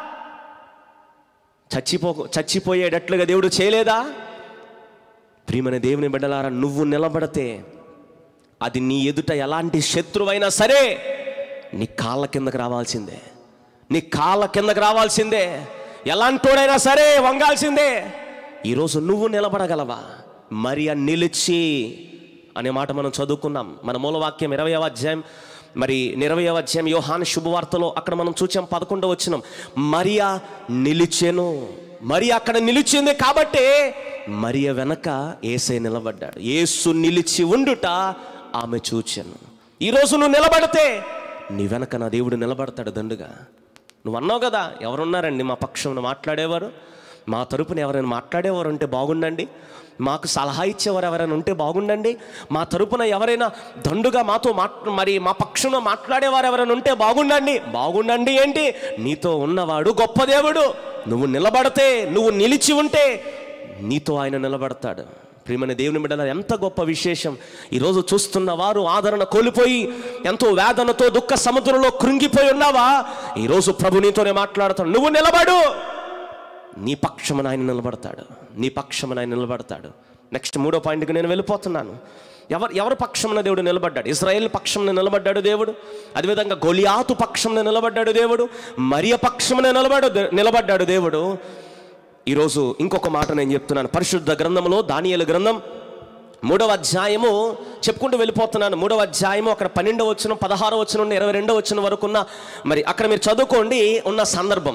చచ్చిపో చచ్చిపోయేటట్లుగా దేవుడు చేయలేదా ప్రియమైన దేవుని బిడ్డలారా నువ్వు నిలబడితే అది నీ ఎదుట ఎలాంటి శత్రువైనా సరే నీ కాళ్ళ కిందకి రావాల్సిందే నీ కాళ్ళ కిందకి రావాల్సిందే ఎలాంటోడైనా సరే వంగాల్సిందే ఈరోజు నువ్వు నిలబడగలవా మరి ఆ నిలిచి అనే మాట మనం చదువుకున్నాం మన మూలవాక్యం ఇరవై అధ్యాయం మరి ఇరవై అధ్యాయం యోహాన్ శుభవార్తలో అక్కడ మనం చూచాం పదకొండవ వచ్చినాం మరియా నిలిచెను మరి అక్కడ నిలిచింది కాబట్టే మరియ వెనక ఏసై నిలబడ్డాడు ఏసు నిలిచి ఉండుట ఆమె చూచాను ఈరోజు నువ్వు నిలబడితే నీ వెనక నా దేవుడు నిలబడతాడు దండుగా నువ్వు అన్నావు కదా ఎవరున్నారండి మా పక్షం మాట్లాడేవారు మా తరపున ఎవరైనా మాట్లాడేవారు ఉంటే బాగుండండి మాకు సలహా ఇచ్చేవారు ఎవరైనా ఉంటే బాగుండండి మా తరపున ఎవరైనా దండుగా మాతో మాట్ మరి మా పక్షంలో మాట్లాడేవారు ఎవరైనా ఉంటే బాగుండండి బాగుండండి ఏంటి నీతో ఉన్నవాడు గొప్ప దేవుడు నువ్వు నిలబడితే నువ్వు నిలిచి ఉంటే నీతో ఆయన నిలబడతాడు ప్రియమైన దేవుని బిడ్డల ఎంత గొప్ప విశేషం ఈరోజు చూస్తున్న వారు ఆదరణ కోల్పోయి ఎంతో వేదనతో దుఃఖ సముద్రంలో కృంగిపోయి ఉన్నావా ఈరోజు ప్రభు నీతోనే మాట్లాడతాడు నువ్వు నిలబడు నీ పక్షమున ఆయన నిలబడతాడు నీ పక్షమున ఆయన నిలబడతాడు నెక్స్ట్ మూడో పాయింట్కి నేను వెళ్ళిపోతున్నాను ఎవరు ఎవరి పక్షమున దేవుడు నిలబడ్డాడు ఇజ్రాయేల్ పక్షమున నిలబడ్డాడు దేవుడు అదేవిధంగా గొలియాతు పక్షమున నిలబడ్డాడు దేవుడు మరియ పక్షమున నిలబడు నిలబడ్డాడు దేవుడు ఈరోజు ఇంకొక మాట నేను చెప్తున్నాను పరిశుద్ధ గ్రంథంలో దానియేలు గ్రంథం మూడవ అధ్యాయము చెప్పుకుంటూ వెళ్ళిపోతున్నాను మూడవ అధ్యాయము అక్కడ పన్నెండవ వచ్చిన పదహారవ వచ్చిన నుండి ఇరవై రెండవ వచ్చిన వరకు ఉన్న మరి అక్కడ మీరు చదువుకోండి ఉన్న సందర్భం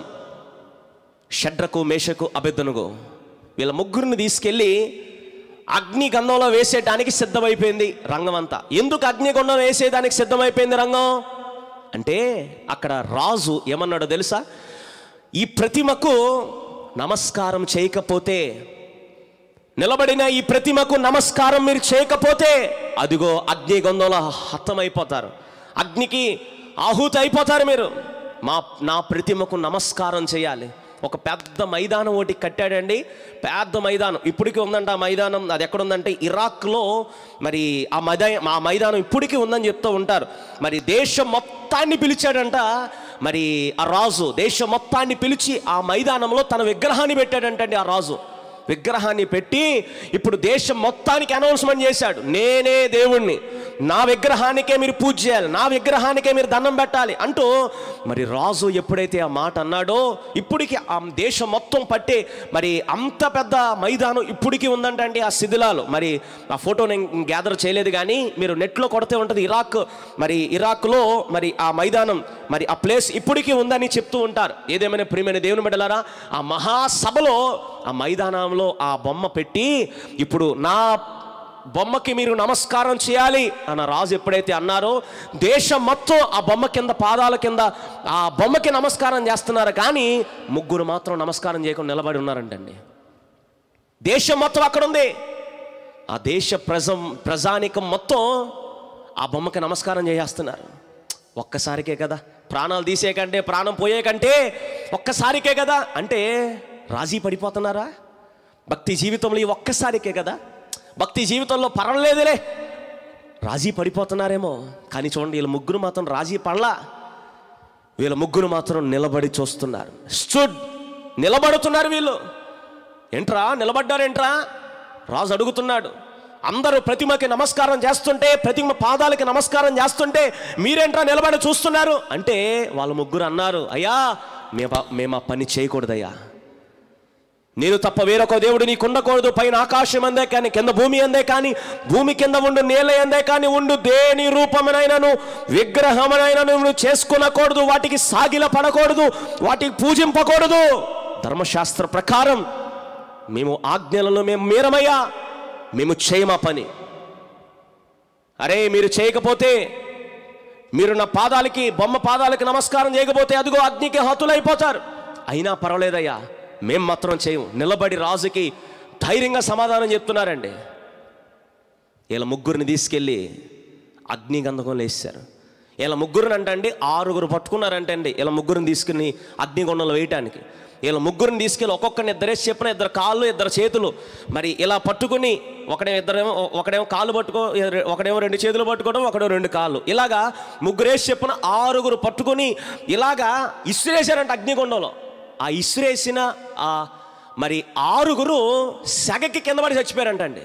షడ్రకు మేషకు అభెద్దనుగు వీళ్ళ ముగ్గురిని తీసుకెళ్ళి అగ్ని గంధంలో వేసేయడానికి సిద్ధమైపోయింది రంగం అంతా ఎందుకు అగ్ని గంధం వేసేయడానికి సిద్ధమైపోయింది రంగం అంటే అక్కడ రాజు ఏమన్నాడో తెలుసా ఈ ప్రతిమకు నమస్కారం చేయకపోతే నిలబడిన ఈ ప్రతిమకు నమస్కారం మీరు చేయకపోతే అదిగో అగ్ని గంధంలో హతమైపోతారు అగ్నికి ఆహుతి అయిపోతారు మీరు మా నా ప్రతిమకు నమస్కారం చేయాలి ఒక పెద్ద మైదానం ఒకటి కట్టాడండి పెద్ద మైదానం ఇప్పటికీ ఉందంట ఆ మైదానం అది ఎక్కడుందంటే ఇరాక్లో మరి ఆ మైదా ఆ మైదానం ఇప్పటికీ ఉందని చెప్తూ ఉంటారు మరి దేశం మొత్తాన్ని పిలిచాడంట మరి ఆ రాజు దేశం మొత్తాన్ని పిలిచి ఆ మైదానంలో తన విగ్రహాన్ని పెట్టాడంటండి ఆ రాజు విగ్రహాన్ని పెట్టి ఇప్పుడు దేశం మొత్తానికి అనౌన్స్మెంట్ చేశాడు నేనే దేవుణ్ణి నా విగ్రహానికే మీరు పూజ చేయాలి నా విగ్రహానికే మీరు దండం పెట్టాలి అంటూ మరి రాజు ఎప్పుడైతే ఆ మాట అన్నాడో ఇప్పటికి ఆ దేశం మొత్తం పట్టే మరి అంత పెద్ద మైదానం ఇప్పటికీ ఉందంటండి ఆ శిథిలాలు మరి ఆ ఫోటో నేను గ్యాదర్ చేయలేదు కానీ మీరు నెట్లో కొడితే ఉంటుంది ఇరాక్ మరి ఇరాక్లో మరి ఆ మైదానం మరి ఆ ప్లేస్ ఇప్పటికీ ఉందని చెప్తూ ఉంటారు ఏదేమైనా ప్రియమైన దేవుని బిడ్డలారా ఆ మహాసభలో ఆ మైదానంలో ఆ బొమ్మ పెట్టి ఇప్పుడు నా బొమ్మకి మీరు నమస్కారం చేయాలి అన్న రాజు ఎప్పుడైతే అన్నారో దేశం మొత్తం ఆ బొమ్మ కింద పాదాల కింద ఆ బొమ్మకి నమస్కారం చేస్తున్నారు కానీ ముగ్గురు మాత్రం నమస్కారం చేయకుండా నిలబడి ఉన్నారంటండి దేశం మొత్తం అక్కడ ఉంది ఆ దేశ ప్రజ ప్రజానికం మొత్తం ఆ బొమ్మకి నమస్కారం చేసేస్తున్నారు ఒక్కసారికే కదా ప్రాణాలు తీసే కంటే ప్రాణం పోయే కంటే ఒక్కసారికే కదా అంటే రాజీ పడిపోతున్నారా భక్తి జీవితంలో ఈ ఒక్కసారికే కదా భక్తి జీవితంలో పర్వాలేదులే రాజీ పడిపోతున్నారేమో కానీ చూడండి వీళ్ళ ముగ్గురు మాత్రం రాజీ పడలా వీళ్ళ ముగ్గురు మాత్రం నిలబడి చూస్తున్నారు స్టుడ్ నిలబడుతున్నారు వీళ్ళు ఏంట్రా నిలబడ్డారేంట్రా రాజు అడుగుతున్నాడు అందరూ ప్రతిమకి నమస్కారం చేస్తుంటే ప్రతిమ పాదాలకి నమస్కారం చేస్తుంటే మీరేంట్రా నిలబడి చూస్తున్నారు అంటే వాళ్ళ ముగ్గురు అన్నారు అయ్యా మేము మేము ఆ పని చేయకూడదయ్యా నేను తప్ప వేరొక దేవుడు నీకు ఉండకూడదు పైన ఆకాశం అందే కానీ కింద భూమి అందే కానీ భూమి కింద ఉండు నేల అందే కానీ ఉండు దేని రూపమునైనను విగ్రహమునైనను నువ్వు చేసుకునకూడదు వాటికి సాగిల పడకూడదు వాటికి పూజింపకూడదు ధర్మశాస్త్ర ప్రకారం మేము ఆజ్ఞలను మేము మీరమయ్యా మేము చేయమా పని అరే మీరు చేయకపోతే మీరు నా పాదాలకి బొమ్మ పాదాలకి నమస్కారం చేయకపోతే అదిగో అగ్నికి హతులైపోతారు అయినా పర్వాలేదయ్యా మేం మాత్రం చేయము నిలబడి రాజుకి ధైర్యంగా సమాధానం చెప్తున్నారండి వీళ్ళ ముగ్గురిని తీసుకెళ్ళి అగ్నిగంధకం వేశారు వీళ్ళ ముగ్గురిని అంటండి ఆరుగురు పట్టుకున్నారంటే అండి వీళ్ళ ముగ్గురిని తీసుకుని అగ్నిగుండంలో వేయటానికి వీళ్ళ ముగ్గురిని తీసుకెళ్ళి ఒక్కొక్కరిని ఇద్దరేసి చెప్పిన ఇద్దరు కాళ్ళు ఇద్దరు చేతులు మరి ఇలా పట్టుకుని ఒకడేమో ఇద్దరేమో ఒకడేమో కాళ్ళు పట్టుకో ఒకడేమో రెండు చేతులు పట్టుకోవడం ఒకడేమో రెండు కాళ్ళు ఇలాగా ముగ్గురేసి చెప్పిన ఆరుగురు పట్టుకొని ఇలాగా ఇసిరేశారంట అగ్నిగుండంలో ఆ ఇసిరేసిన ఆ మరి ఆరుగురు సెగకి కింద పడి చచ్చిపోయారంటండి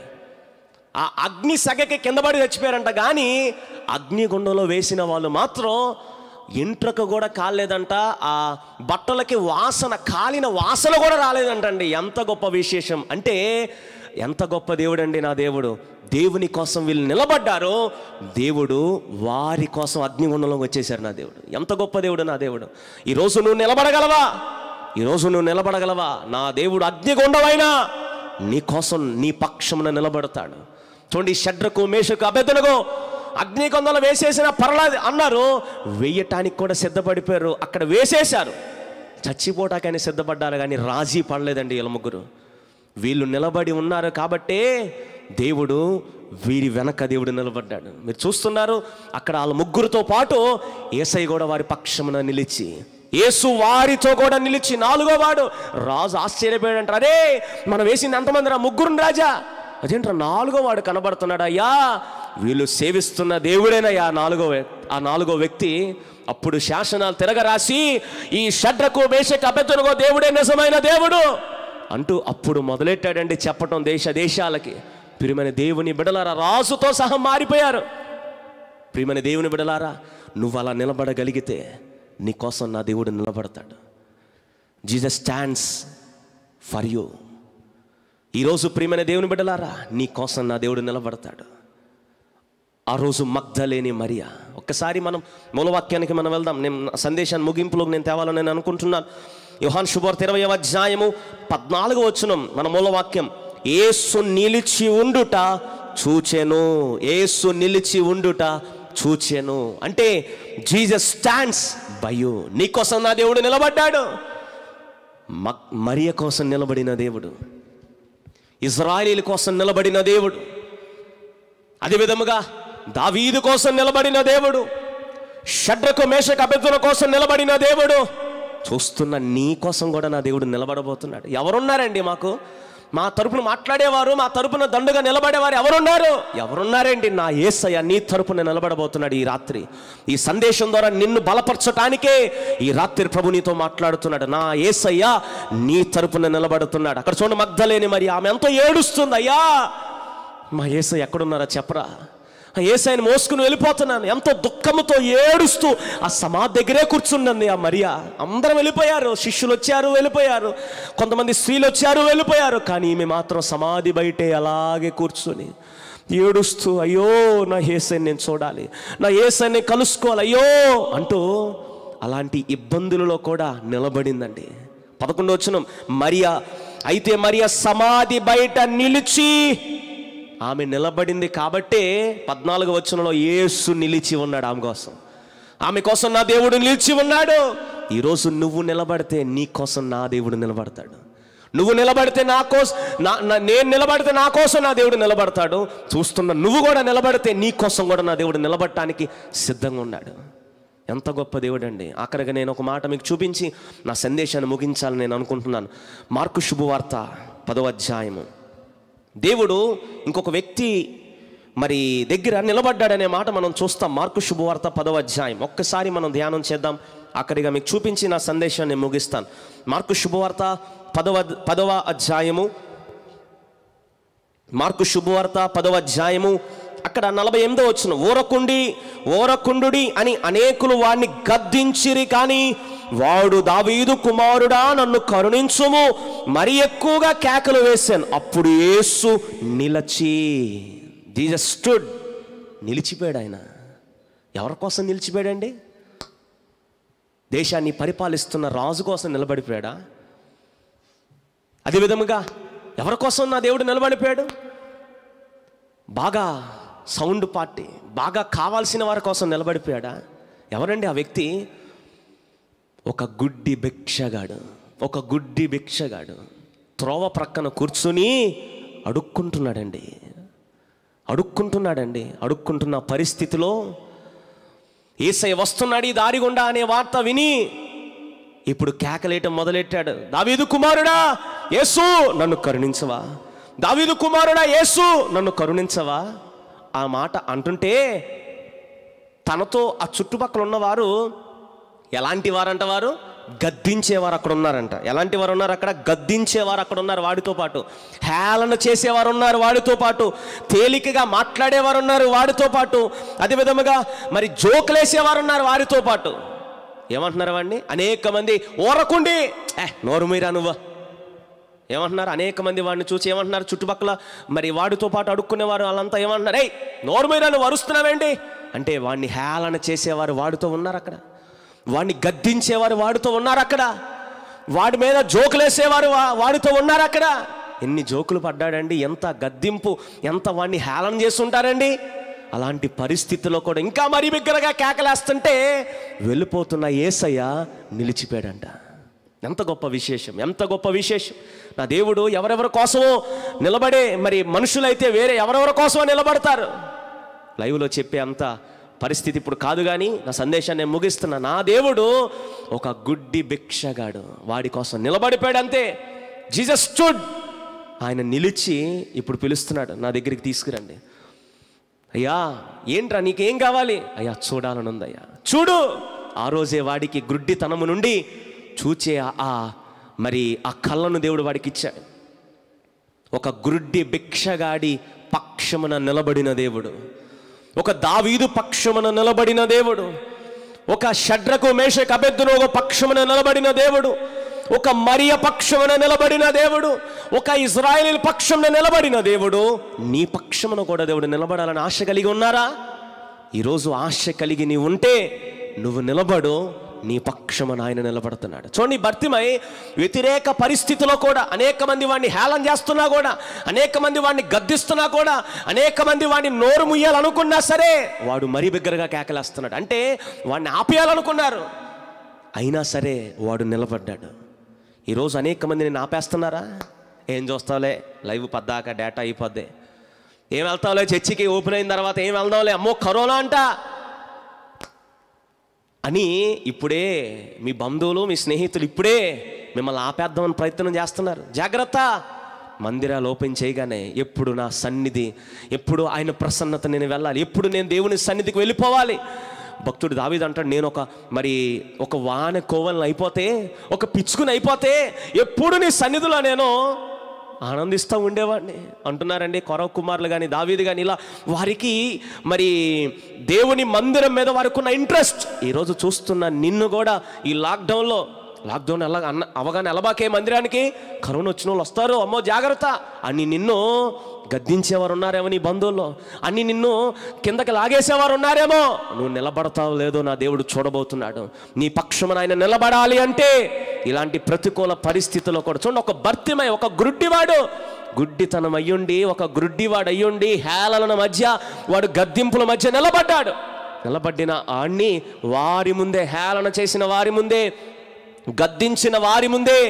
ఆ అగ్ని సగకి కింద పడి చచ్చిపోయారంట కానీ అగ్నిగుండంలో వేసిన వాళ్ళు మాత్రం ఇంట్రకు కూడా కాలేదంట ఆ బట్టలకి వాసన కాలిన వాసన కూడా రాలేదంటండి ఎంత గొప్ప విశేషం అంటే ఎంత గొప్ప దేవుడు అండి నా దేవుడు దేవుని కోసం వీళ్ళు నిలబడ్డారో దేవుడు వారి కోసం అగ్నిగుండంలోకి వచ్చేసారు నా దేవుడు ఎంత గొప్ప దేవుడు నా దేవుడు ఈరోజు నువ్వు నిలబడగలవా ఈరోజు నువ్వు నిలబడగలవా నా దేవుడు అగ్నిగుండమైనా నీ కోసం నీ పక్షమున నిలబడతాడు చూడండి షడ్రకు మేషకు అభ్యర్థనకు అగ్నికొందలు వేసేసిన పర్లేదు అన్నారు వెయ్యటానికి కూడా సిద్ధపడిపోయారు అక్కడ వేసేశారు చచ్చిపోటాకని సిద్ధపడ్డారు కానీ రాజీ పడలేదండి వీళ్ళ ముగ్గురు వీళ్ళు నిలబడి ఉన్నారు కాబట్టే దేవుడు వీరి వెనక దేవుడు నిలబడ్డాడు మీరు చూస్తున్నారు అక్కడ వాళ్ళ ముగ్గురితో పాటు ఏసై కూడా వారి పక్షమున నిలిచి యేసు వారితో కూడా నిలిచి నాలుగో వాడు రాజు ఆశ్చర్యపోయాడంట అరే మనం వేసింది ఎంతమంది రా ముగ్గురు రాజా అదేంట్రా నాలుగో వాడు కనబడుతున్నాడు అయ్యా వీళ్ళు సేవిస్తున్న దేవుడేనయ్యా నాలుగో వ్యక్- ఆ నాలుగో వ్యక్తి అప్పుడు శాసనాలు తిరగరాసి ఈ షడ్రకు మేషకు అభ్యర్థనగో దేవుడే నిజమైన దేవుడు అంటూ అప్పుడు మొదలెట్టాడండి చెప్పటం దేశ దేశాలకి ప్రియమైన దేవుని బిడలారా రాజుతో సహా మారిపోయారు ప్రియమైన దేవుని బిడలారా నువ్వు అలా నిలబడగలిగితే నీ కోసం నా దేవుడు నిలబడతాడు జీసస్ స్టాండ్స్ ఫర్ యూ ఈరోజు ప్రియమైన దేవుని బిడ్డలారా నీ కోసం నా దేవుడు నిలబడతాడు ఆ రోజు మగ్ధలేని మరియా ఒక్కసారి మనం మూలవాక్యానికి మనం వెళ్దాం నేను నా సందేశాన్ని ముగింపులోకి నేను తేవాలని నేను అనుకుంటున్నాను యోహాన్ శుభార్త ఇరవై అధ్యాయము పద్నాలుగు వచ్చునం మన మూలవాక్యం ఏసు నిలిచి ఉండుట చూచెను ఏసు నిలిచి ఉండుట చూచెను అంటే జీసస్ స్టాండ్స్ బయు నీకోసం నా దేవుడు నిలబడ్డాడు మగ్ మరియ కోసం నిలబడిన దేవుడు ఇజ్రాయిలీల కోసం నిలబడిన దేవుడు అదే విధముగా దావీదు కోసం నిలబడిన దేవుడు షడ్రకు మేషకు అభ్యర్థుల కోసం నిలబడిన దేవుడు చూస్తున్న నీ కోసం కూడా నా దేవుడు నిలబడబోతున్నాడు ఎవరున్నారండి మాకు మా తరపున మాట్లాడేవారు మా తరపున దండుగా నిలబడేవారు ఎవరున్నారు ఎవరున్నారండి నా ఏసయ్య నీ తరపున నిలబడబోతున్నాడు ఈ రాత్రి ఈ సందేశం ద్వారా నిన్ను బలపరచటానికే ఈ రాత్రి ప్రభు నీతో మాట్లాడుతున్నాడు నా ఏసయ్య నీ తరపున నిలబడుతున్నాడు అక్కడ చూడండి మగ్ధలేని మరి ఆమె ఎంతో ఏడుస్తుంది అయ్యా మా ఏసై ఎక్కడున్నారా చెప్పరా ఆ ఏసైని మోసుకుని వెళ్ళిపోతున్నాను ఎంతో దుఃఖముతో ఏడుస్తూ ఆ సమాధి దగ్గరే కూర్చుందండి ఆ మరియా అందరం వెళ్ళిపోయారు శిష్యులు వచ్చారు వెళ్ళిపోయారు కొంతమంది స్త్రీలు వచ్చారు వెళ్ళిపోయారు కానీ ఈమె మాత్రం సమాధి బయటే అలాగే కూర్చుని ఏడుస్తూ అయ్యో నా ఏసైని నేను చూడాలి నా ఏసైని కలుసుకోవాలి అయ్యో అంటూ అలాంటి ఇబ్బందులలో కూడా నిలబడిందండి పదకొండు వచ్చిన మరియా అయితే మరియా సమాధి బయట నిలిచి ఆమె నిలబడింది కాబట్టే పద్నాలుగు వచనంలో యేసు నిలిచి ఉన్నాడు ఆమె కోసం ఆమె కోసం నా దేవుడు నిలిచి ఉన్నాడు ఈరోజు నువ్వు నిలబడితే నీ కోసం నా దేవుడు నిలబడతాడు నువ్వు నిలబడితే నా కోసం నా నా- నేను నిలబడితే నా కోసం నా దేవుడు నిలబడతాడు చూస్తున్న నువ్వు కూడా నిలబడితే నీ కోసం కూడా నా దేవుడు నిలబడటానికి సిద్ధంగా ఉన్నాడు ఎంత గొప్ప దేవుడు అండి ఆఖరిగా నేను ఒక మాట మీకు చూపించి నా సందేశాన్ని ముగించాలని నేను అనుకుంటున్నాను మార్కు శుభవార్త పదవ అధ్యాయము దేవుడు ఇంకొక వ్యక్తి మరి దగ్గర నిలబడ్డాడనే మాట మనం చూస్తాం మార్కు శుభవార్త పదవ అధ్యాయం ఒక్కసారి మనం ధ్యానం చేద్దాం అక్కడిగా మీకు చూపించి నా సందేశాన్ని ముగిస్తాను మార్కు శుభవార్త పదవ పదవ అధ్యాయము మార్కు శుభవార్త పదవ అధ్యాయము అక్కడ నలభై ఎనిమిదో వచ్చిన ఓరకుండి ఓరకుండుడి అని అనేకులు వాడిని గద్దించిరి కానీ వాడు దావీదు కుమారుడా నన్ను కరుణించుము మరి ఎక్కువగా కేకలు వేశాను అప్పుడు యేసు నిలచి జీజస్ స్టుడ్ నిలిచిపోయాడు ఆయన ఎవరి కోసం నిలిచిపోయాడండి దేశాన్ని పరిపాలిస్తున్న రాజు కోసం నిలబడిపోయాడా అదే విధముగా ఎవరి కోసం నా దేవుడు నిలబడిపోయాడు బాగా సౌండ్ పార్టీ బాగా కావాల్సిన వారి కోసం నిలబడిపోయాడా ఎవరండి ఆ వ్యక్తి ఒక గుడ్డి భిక్షగాడు ఒక గుడ్డి భిక్షగాడు త్రోవ ప్రక్కన కూర్చుని అడుక్కుంటున్నాడండి అడుక్కుంటున్నాడండి అడుక్కుంటున్న పరిస్థితిలో ఏసై వస్తున్నాడు ఈ దారి గుండా అనే వార్త విని ఇప్పుడు కేకలేయటం మొదలెట్టాడు దావీదు కుమారుడా యేసు నన్ను కరుణించవా దావీదు కుమారుడా యేసు నన్ను కరుణించవా ఆ మాట అంటుంటే తనతో ఆ చుట్టుపక్కల ఉన్నవారు ఎలాంటి వారంట వారు గద్దించేవారు అక్కడ ఉన్నారంట ఎలాంటి వారు ఉన్నారు అక్కడ గద్దించేవారు అక్కడ ఉన్నారు వాడితో పాటు హేళన చేసేవారు ఉన్నారు వాడితో పాటు తేలికగా మాట్లాడేవారు ఉన్నారు వాడితో పాటు అదే విధముగా మరి జోకులేసేవారు ఉన్నారు వారితో పాటు ఏమంటున్నారు వాడిని అనేక మంది ఓరకుండి ఏ నోరు మీరా నువ్వు ఏమంటున్నారు అనేక మంది వాడిని చూసి ఏమంటున్నారు చుట్టుపక్కల మరి వాడితో పాటు అడుక్కునేవారు వాళ్ళంతా ఏమంటున్నారు ఏయ్ నోరు మీద నువ్వు అరుస్తున్నావేంటి అంటే వాడిని హేళన చేసేవారు వాడితో ఉన్నారు అక్కడ వాడిని గద్దించేవారు వాడితో ఉన్నారు అక్కడ వాడి మీద జోకులేసేవారు వా- వాడితో ఉన్నారు అక్కడ ఎన్ని జోకులు పడ్డాడండి ఎంత గద్దింపు ఎంత వాడిని హేళన చేస్తుంటారండి అలాంటి పరిస్థితిలో కూడా ఇంకా మరీ బిగ్గరగా కేకలేస్తుంటే వెళ్ళిపోతున్న ఏసయ్య నిలిచిపోయాడంట ఎంత గొప్ప విశేషం ఎంత గొప్ప విశేషం నా దేవుడు ఎవరెవరి కోసమో నిలబడే మరి మనుషులైతే వేరే ఎవరెవరి కోసమో నిలబడతారు లైవ్లో చెప్పే అంత పరిస్థితి ఇప్పుడు కాదు కానీ నా సందేశాన్ని నేను ముగిస్తున్నా నా దేవుడు ఒక గుడ్డి భిక్షగాడు వాడి కోసం నిలబడిపోయాడు అంతే జీసస్ స్టూడ్ ఆయన నిలిచి ఇప్పుడు పిలుస్తున్నాడు నా దగ్గరికి తీసుకురండి అయ్యా ఏంట్రా నీకేం కావాలి అయ్యా చూడాలని ఉందయ్యా చూడు ఆ రోజే వాడికి గుడ్డితనము నుండి చూచే ఆ- ఆ మరి ఆ కళ్ళను దేవుడు వాడికి ఇచ్చాడు ఒక గుడ్డి భిక్షగాడి పక్షమున నిలబడిన దేవుడు ఒక దావీదు పక్షమున నిలబడిన దేవుడు ఒక షడ్రకు మేషకు అభ్యర్థును ఒక పక్షమున నిలబడిన దేవుడు ఒక మరియ పక్షమున నిలబడిన దేవుడు ఒక ఇజ్రాయేల్ పక్షమున నిలబడిన దేవుడు నీ పక్షమున కూడా దేవుడు నిలబడాలని ఆశ కలిగి ఉన్నారా ఈరోజు ఆశ కలిగి నీ ఉంటే నువ్వు నిలబడు నీ పక్షమున ఆయన నిలబడుతున్నాడు చూడండి భర్తిమై వ్యతిరేక పరిస్థితిలో కూడా అనేక మంది వాడిని హేళన చేస్తున్నా కూడా అనేక మంది వాడిని గద్దిస్తున్నా కూడా అనేక మంది వాడిని నోరు ముయ్యాలనుకున్నా సరే వాడు మరీ బిగ్గరగా కేకలేస్తున్నాడు అంటే వాడిని ఆపేయాలనుకున్నారు అయినా సరే వాడు నిలబడ్డాడు ఈరోజు అనేక మంది నేను ఆపేస్తున్నారా ఏం చూస్తావులే లైవ్ పద్దాక డేటా అయిపోద్ది ఏం వెళ్తావులే చర్చికి ఓపెన్ అయిన తర్వాత ఏం వెళ్దాంలే అమ్మో కరోనా అంట అని ఇప్పుడే మీ బంధువులు మీ స్నేహితులు ఇప్పుడే మిమ్మల్ని ఆపేద్దామని ప్రయత్నం చేస్తున్నారు జాగ్రత్త మందిరాలు ఓపెన్ చేయగానే ఎప్పుడు నా సన్నిధి ఎప్పుడు ఆయన ప్రసన్నత నేను వెళ్ళాలి ఎప్పుడు నేను దేవుని సన్నిధికి వెళ్ళిపోవాలి భక్తుడు దావీదు అంటాడు నేను ఒక మరి ఒక వాన కోవలను అయిపోతే ఒక పిచ్చుకుని అయిపోతే ఎప్పుడు నీ సన్నిధిలో నేను ఆనందిస్తూ ఉండేవాడిని అంటున్నారండి కొరవ కుమారులు కానీ దావీదు కానీ ఇలా వారికి మరి దేవుని మందిరం మీద వారికి ఉన్న ఇంట్రెస్ట్ ఈరోజు చూస్తున్న నిన్ను కూడా ఈ లాక్డౌన్లో లాక్డౌన్ ఎలా అన్న అవగానే ఎలబాకే మందిరానికి కరోనా వచ్చిన వాళ్ళు వస్తారు అమ్మో జాగ్రత్త అని నిన్ను గద్దించేవారు ఉన్నారేమో నీ బంధువుల్లో అన్ని నిన్ను కిందకి లాగేసేవారు ఉన్నారేమో నువ్వు నిలబడతావు లేదో నా దేవుడు చూడబోతున్నాడు నీ పక్షమున ఆయన నిలబడాలి అంటే ఇలాంటి ప్రతికూల పరిస్థితుల్లో కూడా చూడండి ఒక భర్తిమై ఒక గుడ్డివాడు గుడ్డితనం అయ్యుండి ఒక గుడ్డివాడు అయ్యుండి హేళన మధ్య వాడు గద్దింపుల మధ్య నిలబడ్డాడు నిలబడిన ఆణ్ణి వారి ముందే హేళన చేసిన వారి ముందే గద్దించిన వారి ముందే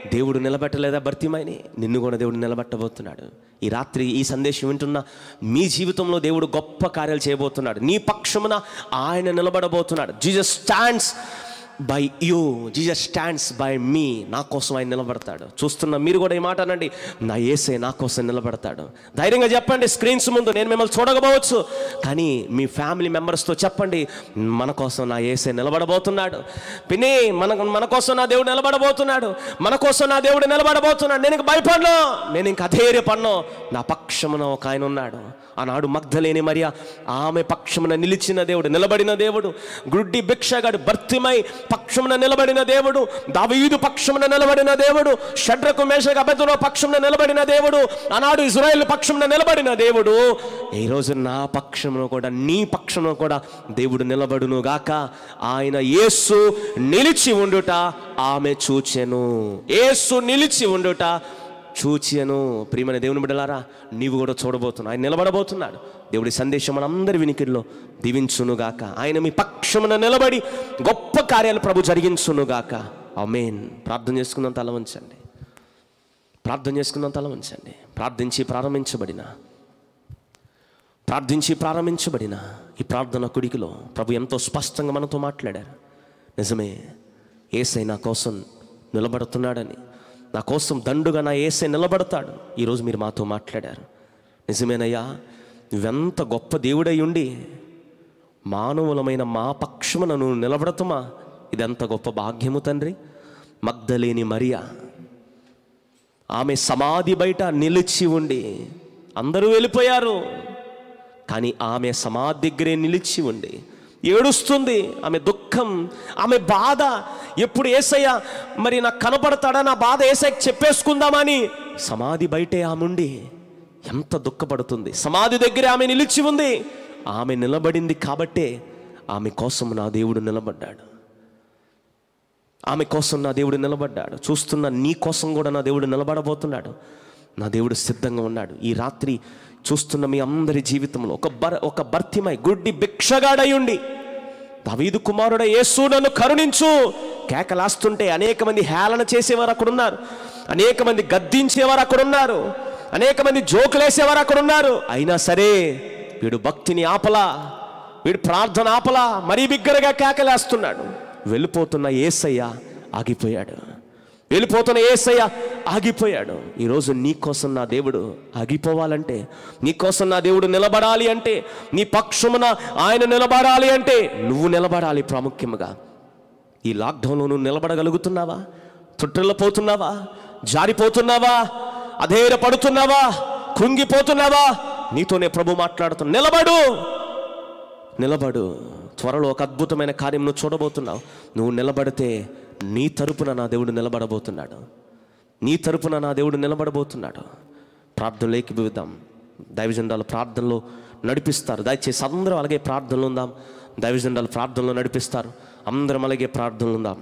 దేవుడు నిలబెట్టలేదా భర్తీమైని నిన్ను కూడా దేవుడు నిలబెట్టబోతున్నాడు ఈ రాత్రి ఈ సందేశం వింటున్న మీ జీవితంలో దేవుడు గొప్ప కార్యాలు చేయబోతున్నాడు నీ పక్షమున ఆయన నిలబడబోతున్నాడు Jesus stands by you Jesus stands by మీ నా కోసం ఆయన నిలబడతాడు చూస్తున్న మీరు కూడా ఈ మాట అనండి నా ఏసే నా కోసం నిలబడతాడు ధైర్యంగా చెప్పండి స్క్రీన్స్ ముందు నేను మిమ్మల్ని చూడకపోవచ్చు కానీ మీ ఫ్యామిలీ మెంబర్స్తో చెప్పండి మన కోసం నా ఏసే నిలబడబోతున్నాడు పిన్ని మన మన కోసం నా దేవుడు నిలబడబోతున్నాడు మన కోసం నా దేవుడు నిలబడబోతున్నాడు నేను ఇంక భయపడను నేను ఇంక అధైర్యపడను నా పక్షమున ఒక ఆయన ఉన్నాడు ఆనాడు మగ్ధలేని మరియా ఆమె పక్షమున నిలిచిన దేవుడు నిలబడిన దేవుడు గుడ్డి భిక్షగాడు భర్తిమై పక్షమున నిలబడిన దేవుడు దావీదు పక్షమున నిలబడిన దేవుడు షడ్రకు మేషకు అబద్ధులో పక్షమున నిలబడిన దేవుడు ఆనాడు ఇజ్రాయేల్ పక్షమున నిలబడిన దేవుడు ఈ రోజు నా పక్షమున కూడా నీ పక్షమున కూడా దేవుడు నిలబడును గాక ఆయన యేసు నిలిచి ఉండుట ఆమె చూచెను యేసు నిలిచి ఉండుట చూచియను ప్రియమైన దేవుని బిడ్డలారా నీవు కూడా చూడబోతున్నావు ఆయన నిలబడబోతున్నాడు దేవుడి సందేశం మనందరి వినికిడిలో దీవించునుగాక ఆయన మీ పక్షమున నిలబడి గొప్ప కార్యాలు ప్రభు జరిగించునుగాక అమేన్ ప్రార్థన చేసుకుందాం తల ఉంచండి ప్రార్థన చేసుకుందాం తల ఉంచండి ప్రార్థించి ప్రారంభించబడిన ప్రార్థించి ప్రారంభించబడిన ఈ ప్రార్థన కుడికిలో ప్రభు ఎంతో స్పష్టంగా మనతో మాట్లాడారు నిజమే ఏసై నా కోసం నిలబడుతున్నాడని నా కోసం దండుగా నా ఏసై నిలబడతాడు ఈరోజు మీరు మాతో మాట్లాడారు నిజమేనయ్యా నువ్వెంత గొప్ప దేవుడై ఉండి మానవులమైన మా పక్షమున నువ్వు నిలబడతామా ఇదెంత గొప్ప భాగ్యము తండ్రి మగ్ధలేని మరియా ఆమె సమాధి బయట నిలిచి ఉండి అందరూ వెళ్ళిపోయారు కానీ ఆమె సమాధి దగ్గరే నిలిచి ఉండి ఏడుస్తుంది ఆమె దుఃఖం ఆమె బాధ ఎప్పుడు ఏసయ్య మరి నాకు కనపడతాడా నా బాధ ఏసయ్యకి చెప్పేసుకుందామని సమాధి బయటే ఆమె ఉండి ఎంత దుఃఖపడుతుంది సమాధి దగ్గర ఆమె నిలిచి ఉంది ఆమె నిలబడింది కాబట్టే ఆమె కోసం నా దేవుడు నిలబడ్డాడు ఆమె కోసం నా దేవుడు నిలబడ్డాడు చూస్తున్న నీ కోసం కూడా నా దేవుడు నిలబడబోతున్నాడు నా దేవుడు సిద్ధంగా ఉన్నాడు ఈ రాత్రి చూస్తున్న మీ అందరి జీవితంలో ఒక బర్ ఒక భర్తిమై గుడ్డి భిక్షగాడయుండి దావీదు కుమారుడ యేసు నన్ను కరుణించు కేకలాస్తుంటే అనేక మంది హేళన చేసేవారు అక్కడ ఉన్నారు అనేక మంది గద్దించేవారు అక్కడ ఉన్నారు అనేక మంది జోకులేసేవారు అక్కడ ఉన్నారు అయినా సరే వీడు భక్తిని ఆపలా వీడు ప్రార్థన ఆపలా మరీ బిగ్గరగా కేకలేస్తున్నాడు వెళ్ళిపోతున్న ఏసయ్య ఆగిపోయాడు వెళ్ళిపోతున్న ఏసయ్య ఆగిపోయాడు ఈరోజు నీ కోసం నా దేవుడు ఆగిపోవాలంటే నీ కోసం నా దేవుడు నిలబడాలి అంటే నీ పక్షమున ఆయన నిలబడాలి అంటే నువ్వు నిలబడాలి ప్రాముఖ్యముగా ఈ లాక్డౌన్లో నువ్వు నిలబడగలుగుతున్నావా తొట్టిల్లపోతున్నావా జారిపోతున్నావా అధైర్యపడుతున్నావా కృంగిపోతున్నావా నీతోనే ప్రభు మాట్లాడుతున్నా నిలబడు నిలబడు త్వరలో ఒక అద్భుతమైన కార్యం నువ్వు చూడబోతున్నావు నువ్వు నిలబడితే నీ తరపున నా దేవుడు నిలబడబోతున్నాడు నీ తరపున నా దేవుడు నిలబడబోతున్నాడు ప్రార్థనలు ఏకీభవిద్దాం దైవజెండాలు ప్రార్థనలో నడిపిస్తారు దయచేసి అందరం అలాగే ప్రార్థనలు ఉందాం దైవజెండాలు ప్రార్థనలో నడిపిస్తారు అందరం అలాగే ప్రార్థనలు ఉందాం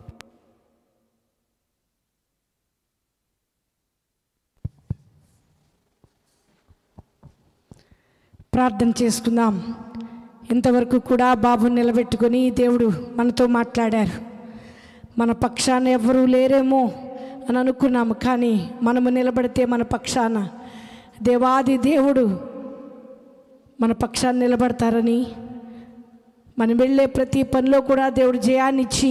ప్రార్థన చేసుకుందాం ఇంతవరకు కూడా బాబుని నిలబెట్టుకొని దేవుడు మనతో మాట్లాడారు మన పక్షాన ఎవరూ లేరేమో అని అనుకున్నాము కానీ మనము నిలబడితే మన పక్షాన దేవాది దేవుడు మన పక్షాన్ని నిలబడతారని మనం వెళ్ళే ప్రతి పనిలో కూడా దేవుడు జయాన్నిచ్చి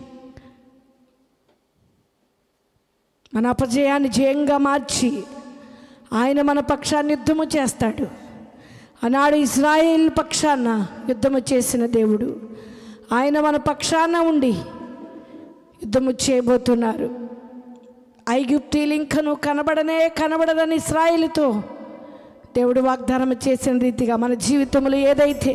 మన అపజయాన్ని జయంగా మార్చి ఆయన మన పక్షాన్ని యుద్ధము చేస్తాడు ఆనాడు ఇస్రాయేల్ పక్షాన యుద్ధము చేసిన దేవుడు ఆయన మన పక్షాన ఉండి యుద్ధము చేయబోతున్నారు ఐగుప్తీలు ఇంకను కనబడనే కనబడదని ఇస్రాయేలుతో దేవుడు వాగ్దానం చేసిన రీతిగా మన జీవితంలో ఏదైతే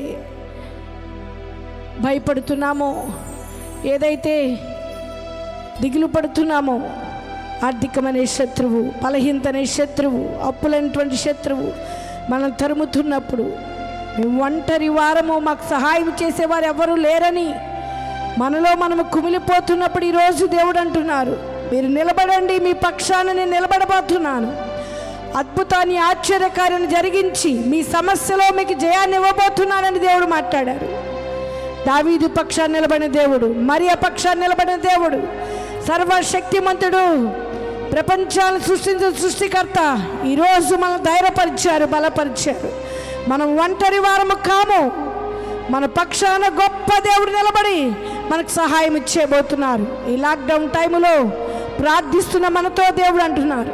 భయపడుతున్నామో ఏదైతే దిగులు పడుతున్నామో ఆర్థికమనే శత్రువు బలహీనతనే శత్రువు అప్పులైనటువంటి శత్రువు మనం తరుముతున్నప్పుడు మేము ఒంటరి వారము మాకు సహాయం చేసేవారు ఎవరు లేరని మనలో మనము కుమిలిపోతున్నప్పుడు ఈరోజు దేవుడు అంటున్నారు మీరు నిలబడండి మీ పక్షాన నేను నిలబడబోతున్నాను అద్భుతాన్ని ఆశ్చర్యకార్యాన్ని జరిగించి మీ సమస్యలో మీకు జయాన్ని ఇవ్వబోతున్నానని దేవుడు మాట్లాడారు దావీదు పక్షాన్ని నిలబడిన దేవుడు మరియ పక్షాన్ని నిలబడిన దేవుడు సర్వశక్తిమంతుడు ప్రపంచాన్ని సృష్టించిన సృష్టికర్త ఈరోజు మనం ధైర్యపరిచారు బలపరిచారు మనం ఒంటరి వారము కాము మన పక్షాన గొప్ప దేవుడు నిలబడి మనకు సహాయం ఇచ్చేయబోతున్నారు ఈ లాక్డౌన్ టైంలో ప్రార్థిస్తున్న మనతో దేవుడు అంటున్నారు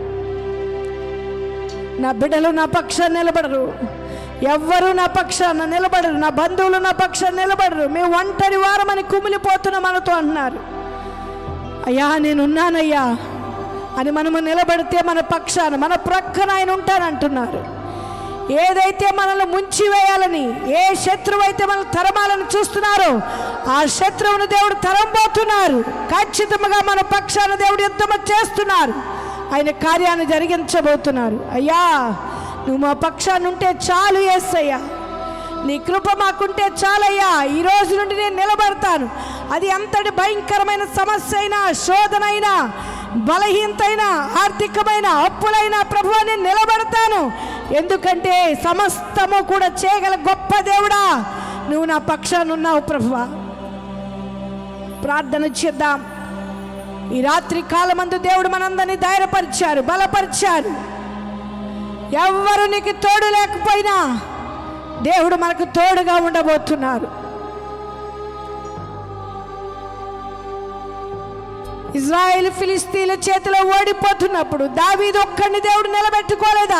నా బిడ్డలు నా పక్షాన్ని నిలబడరు ఎవ్వరు నా పక్షాన నిలబడరు నా బంధువులు నా పక్షాన్ని నిలబడరు మేము ఒంటరి వారమని కుమిలిపోతున్న మనతో అంటున్నారు అయ్యా నేనున్నానయ్యా అని మనము నిలబడితే మన పక్షాన మన ప్రక్కన ఆయన ఉంటానంటున్నారు ఏదైతే మనల్ని ముంచివేయాలని ఏ శత్రువు అయితే మనల్ని తరమాలని చూస్తున్నారో ఆ శత్రువును దేవుడు తరంబోతున్నారు ఖచ్చితంగా మన పక్షాన దేవుడు యుద్ధము చేస్తున్నారు ఆయన కార్యాన్ని జరిగించబోతున్నారు అయ్యా నువ్వు మా పక్షాన్ని ఉంటే చాలు ఏసయ్యా నీ కృప మాకుంటే చాలయ్యా ఈ రోజు నుండి నేను నిలబడతాను అది అంతటి భయంకరమైన సమస్య అయినా శోధనైనా బలహీనతైనా ఆర్థికమైన అప్పులైనా ప్రభు నేను నిలబడతాను ఎందుకంటే సమస్తము కూడా చేయగల గొప్ప దేవుడా నువ్వు నా పక్షాన ఉన్నావు ప్రభువా ప్రార్థన చేద్దాం ఈ రాత్రి కాలమందు దేవుడు మనందరినీ ధైర్యపరిచారు బలపరిచారు ఎవ్వరు నీకు తోడు లేకపోయినా దేవుడు మనకు తోడుగా ఉండబోతున్నారు ఇజ్రాయెల్ ఫిలిస్తీన్ల చేతిలో ఓడిపోతున్నప్పుడు దావీదు ఒక్కడిని దేవుడు నిలబెట్టుకోలేదా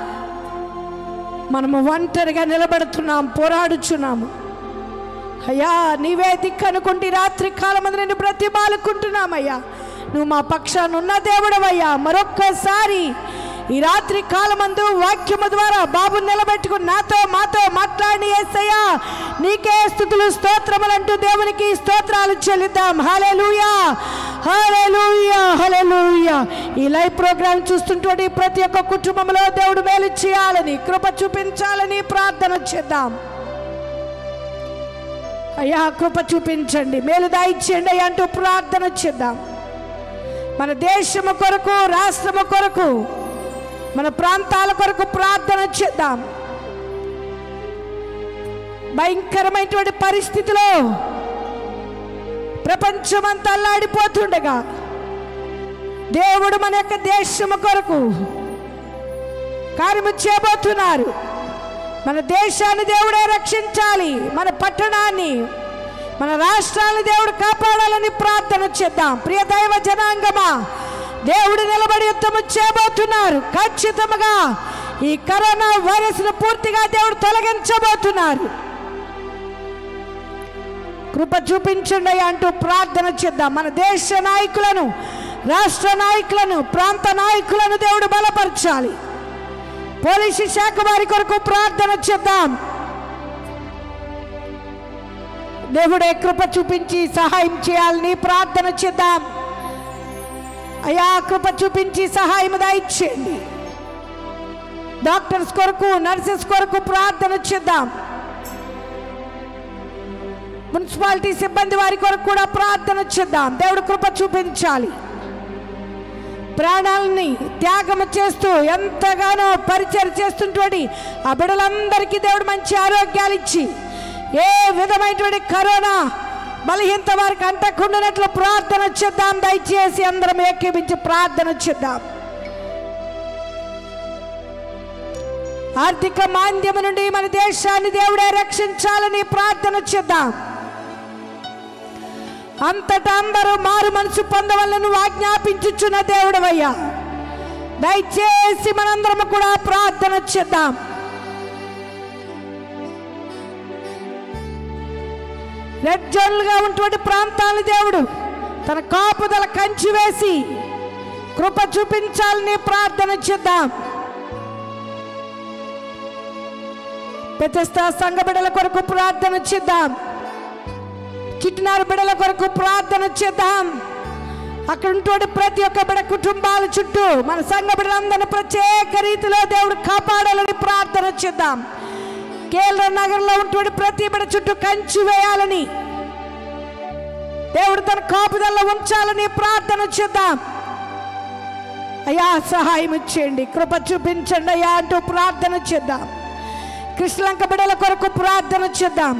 మనము ఒంటరిగా నిలబడుతున్నాం పోరాడుచున్నాము అయ్యా నీవే దిక్కు అనుకుంటే ఈ రాత్రి కాలం నేను బ్రతిమాలుకుంటున్నామయ్యా నువ్వు మా పక్షాన ఉన్న దేవుడవయ్యా మరొక్కసారి ఈ రాత్రి కాలమందు వాక్యము ద్వారా బాబు నిలబెట్టుకుని నాతో మాతో మాట్లాడి ఏసయ్యా నీకే స్థుతులు స్తోత్రములంటూ దేవునికి స్తోత్రాలు చెల్లిద్దాం హల్లెలూయా హల్లెలూయా హల్లెలూయా ఈ లైవ్ ప్రోగ్రామ్ చూస్తుంటే ప్రతి ఒక్క కుటుంబంలో దేవుడు మేలు చేయాలని కృప చూపించాలని ప్రార్థన చేద్దాం అయ్యా కృప చూపించండి మేలు దాయిచ్చేయండి అయ్యా అంటూ ప్రార్థన చేద్దాం మన దేశము కొరకు రాష్ట్రము కొరకు మన ప్రాంతాల కొరకు ప్రార్థన చేద్దాం భయంకరమైనటువంటి పరిస్థితిలో ప్రపంచమంతా అల్లాడిపోతుండగా దేవుడు మన యొక్క దేశము కొరకు కార్యము చేయబోతున్నారు మన దేశాన్ని దేవుడే రక్షించాలి మన పట్టణాన్ని మన రాష్ట్రాన్ని దేవుడు కాపాడాలని ప్రార్థన చేద్దాం ప్రియ దైవ జనాంగమా దేవుడు నిలబడి యుద్ధము చేయబోతున్నారు ఖచ్చితంగా ఈ కరోనా వైరస్ ను పూర్తిగా దేవుడు తొలగించబోతున్నారు కృప చూపించండి అయ్యా అంటూ ప్రార్థన చేద్దాం మన దేశ నాయకులను రాష్ట్ర నాయకులను ప్రాంత నాయకులను దేవుడు బలపరచాలి పోలీసు శాఖ వారి కొరకు ప్రార్థన చేద్దాం దేవుడే కృప చూపించి సహాయం చేయాలని ప్రార్థన చేద్దాం అయ్యా కృప చూపించి సహాయం దయచేయండి డాక్టర్స్ కొరకు నర్సెస్ కొరకు ప్రార్థన చేద్దాం మున్సిపాలిటీ సిబ్బంది వారి కొరకు కూడా ప్రార్థన చేద్దాం దేవుడు కృప చూపించాలి ప్రాణాలని త్యాగం చేస్తూ ఎంతగానో పరిచయం చేస్తుంటువంటి ఆ బిడ్డలందరికీ దేవుడు మంచి ఆరోగ్యాలు ఇచ్చి ఏ విధమైనటువంటి కరోనా బలహీనత వారికి అంటకుండానట్లు ప్రార్థన చేద్దాం దయచేసి అందరం ఏకీపించి ప్రార్థన చేద్దాం ఆర్థిక మాంద్యము నుండి మన దేశాన్ని దేవుడే రక్షించాలని ప్రార్థన చేద్దాం అంతటా అందరూ మారు మనసు పొందవలను ఆజ్ఞాపించుచున్న దేవుడవయ్యా దయచేసి మనందరం కూడా ప్రార్థన చేద్దాం రెడ్ జోన్లుగా ఉన్నటువంటి ప్రాంతాలను దేవుడు తన కాపుదల కంచి వేసి కృప చూపించాలని ప్రార్థన చేద్దాం పెద్దస్తా సంఘ బిడల కొరకు ప్రార్థన చేద్దాం చిట్టినారు బిడల కొరకు ప్రార్థన చేద్దాం అక్కడ ఉన్నటువంటి ప్రతి ఒక్క బిడ కుటుంబాల చుట్టూ మన సంఘ బిడ్డలందరినీ ప్రత్యేక రీతిలో దేవుడు కాపాడాలని ప్రార్థన చేద్దాం కేరళ నగరంలో ఉన్నటువంటి ప్రతి బిడ చుట్టూ కంచి వేయాలని దేవుడు తన కాపుదల్లో ఉంచాలని ప్రార్థన చేద్దాం అయ్యా సహాయం ఇచ్చేయండి కృప చూపించండి అయ్యా అంటూ ప్రార్థన చేద్దాం కృష్ణలంక బిడల కొరకు ప్రార్థన చేద్దాం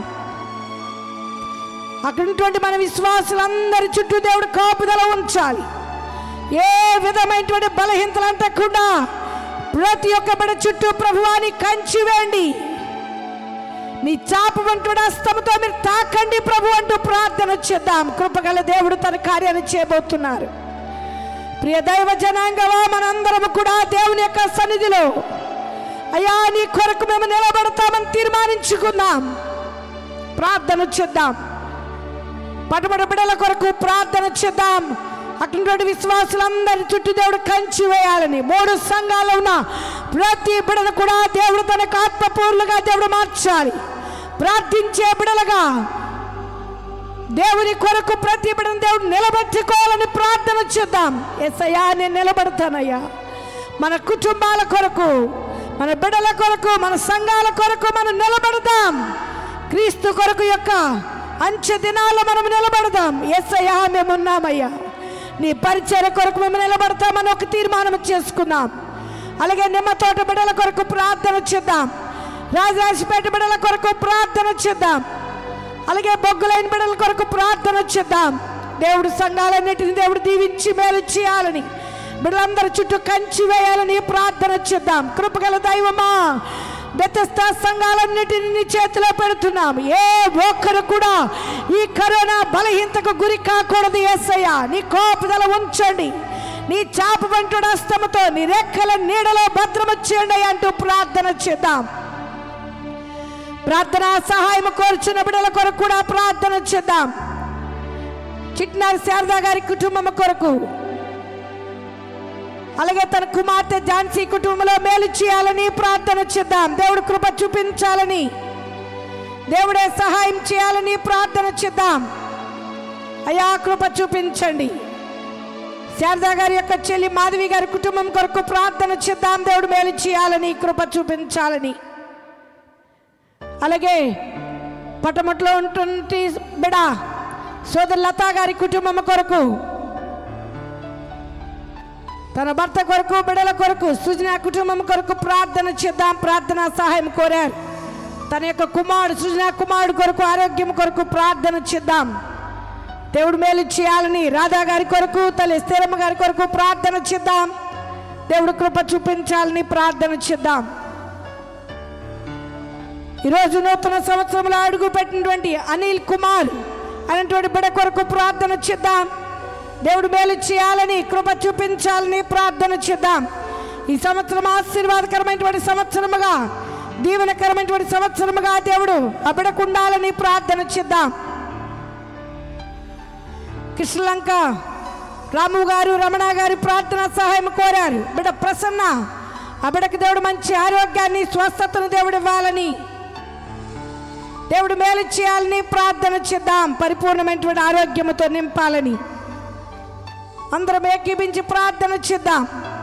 అక్కడ ఉన్నటువంటి మన విశ్వాసులందరి చుట్టూ దేవుడు కాపుదల ఉంచాలి ఏ విధమైనటువంటి బలహీనతలు అంటకుండా ప్రతి ఒక్క బిడ చుట్టూ ప్రభువాని కంచి వేయండి నీ చాప వంటి హస్తముతో మీరు తాకండి ప్రభు అంటూ ప్రార్థన చేద్దాం కృపగల దేవుడు తన కార్యాన్ని చేయబోతున్నారు ప్రియ దైవ జనాంగవా మనందరము కూడా దేవుని యొక్క సన్నిధిలో అయ్యా నీ కొరకు మేము నిలబడతామని తీర్మానించుకుందాం ప్రార్థన చేద్దాం పటమట బిడల కొరకు ప్రార్థన చేద్దాం అటువంటి విశ్వాసులందరి చుట్టూ దేవుడు కంచి వేయాలని మూడు సంఘాలు ఉన్న ప్రతి బిడను కూడా దేవుడు తనకు ఆత్మపూర్లుగా దేవుడు మార్చాలి ప్రార్థించే బిడలుగా దేవుని కొరకు ప్రతి బిడను దేవుడు నిలబెట్టుకోవాలని ప్రార్థన చేద్దాం ఎస్ఐయా నేను నిలబడతానయ్యా మన కుటుంబాల కొరకు మన బిడల కొరకు మన సంఘాల కొరకు మనం నిలబడదాం క్రీస్తు కొరకు యొక్క అంచె దినాల్లో మనం నిలబడదాం ఎస్ఐయా మేము ఉన్నామయ్యా నీ పరిచయ కొరకు మేము నిలబడతామని ఒక తీర్మానం చేసుకుందాం అలాగే నిమ్మ తోట బిడల కొరకు ప్రార్థన చేద్దాం రాజరాజపేట బిడల కొరకు ప్రార్థన చేద్దాం అలాగే బొగ్గులైన బిడల కొరకు ప్రార్థన చేద్దాం దేవుడు సంఘాలన్నిటిని దేవుడు దీవించి మేలు చేయాలని బిడ్డలందరి చుట్టూ కంచి వేయాలని ప్రార్థన చేద్దాం కృపగల దైవమా బెతస్త సంఘాలన్నిటిని నీ చేతిలో పెడుతున్నాం ఏ ఒక్కరు కూడా ఈ కరోనా బలహీనతకు గురి కాకూడదు ఏసయ్య నీ కోపదల ఉంచండి నీ చాప వంటుడు అస్తముతో నీ రెక్కల నీడలో భద్రము చేయండి అంటూ ప్రార్థన చేద్దాం ప్రార్థన సహాయం కోరుచున్న బిడ్డల కొరకు కూడా ప్రార్థన చేద్దాం చిట్నారి శారదా గారి కుటుంబం కొరకు అలాగే తన కుమార్తె ఝాన్సీ కుటుంబంలో మేలు చేయాలని ప్రార్థన చేద్దాం దేవుడు కృప చూపించాలని దేవుడే సహాయం చేయాలని ప్రార్థన చేద్దాం అయా కృప చూపించండి శారదా గారి యొక్క చెల్లి మాధవి గారి కుటుంబం కొరకు ప్రార్థన చేద్దాం దేవుడు మేలు చేయాలని కృప చూపించాలని అలాగే పటమట్లో ఉంటుంటి బిడ సోదరు లతా గారి కుటుంబం కొరకు తన భర్త కొరకు బిడల కొరకు సుజన కుటుంబం కొరకు ప్రార్థన చేద్దాం ప్రార్థన సహాయం కోరారు తన యొక్క కుమారుడు సుజన కుమారుడు కొరకు ఆరోగ్యం కొరకు ప్రార్థన చేద్దాం దేవుడు మేలు చేయాలని రాధా గారి కొరకు తల్లి స్థిరమ్మ గారి కొరకు ప్రార్థన చేద్దాం దేవుడు కృప చూపించాలని ప్రార్థన చేద్దాం ఈరోజు నూతన సంవత్సరంలో అడుగు పెట్టినటువంటి అనిల్ కుమార్ అనేటువంటి బిడ కొరకు ప్రార్థన చేద్దాం దేవుడు మేలు చేయాలని కృప చూపించాలని ప్రార్థన చేద్దాం ఈ సంవత్సరం ఆశీర్వాదకరమైనటువంటి సంవత్సరముగా దీవెనకరమైనటువంటి సంవత్సరముగా దేవుడు ఆ బిడకు ఉండాలని ప్రార్థన చేద్దాం కృష్ణలంక రాము గారు రమణ గారు ప్రార్థన సహాయం కోరారు బిడ ప్రసన్న ఆ బిడకు దేవుడు మంచి ఆరోగ్యాన్ని స్వస్థతను దేవుడు ఇవ్వాలని దేవుడు మేలు చేయాలని ప్రార్థన చేద్దాం పరిపూర్ణమైనటువంటి ఆరోగ్యముతో నింపాలని అందరం ఏకీపించి ప్రార్థన చేద్దాం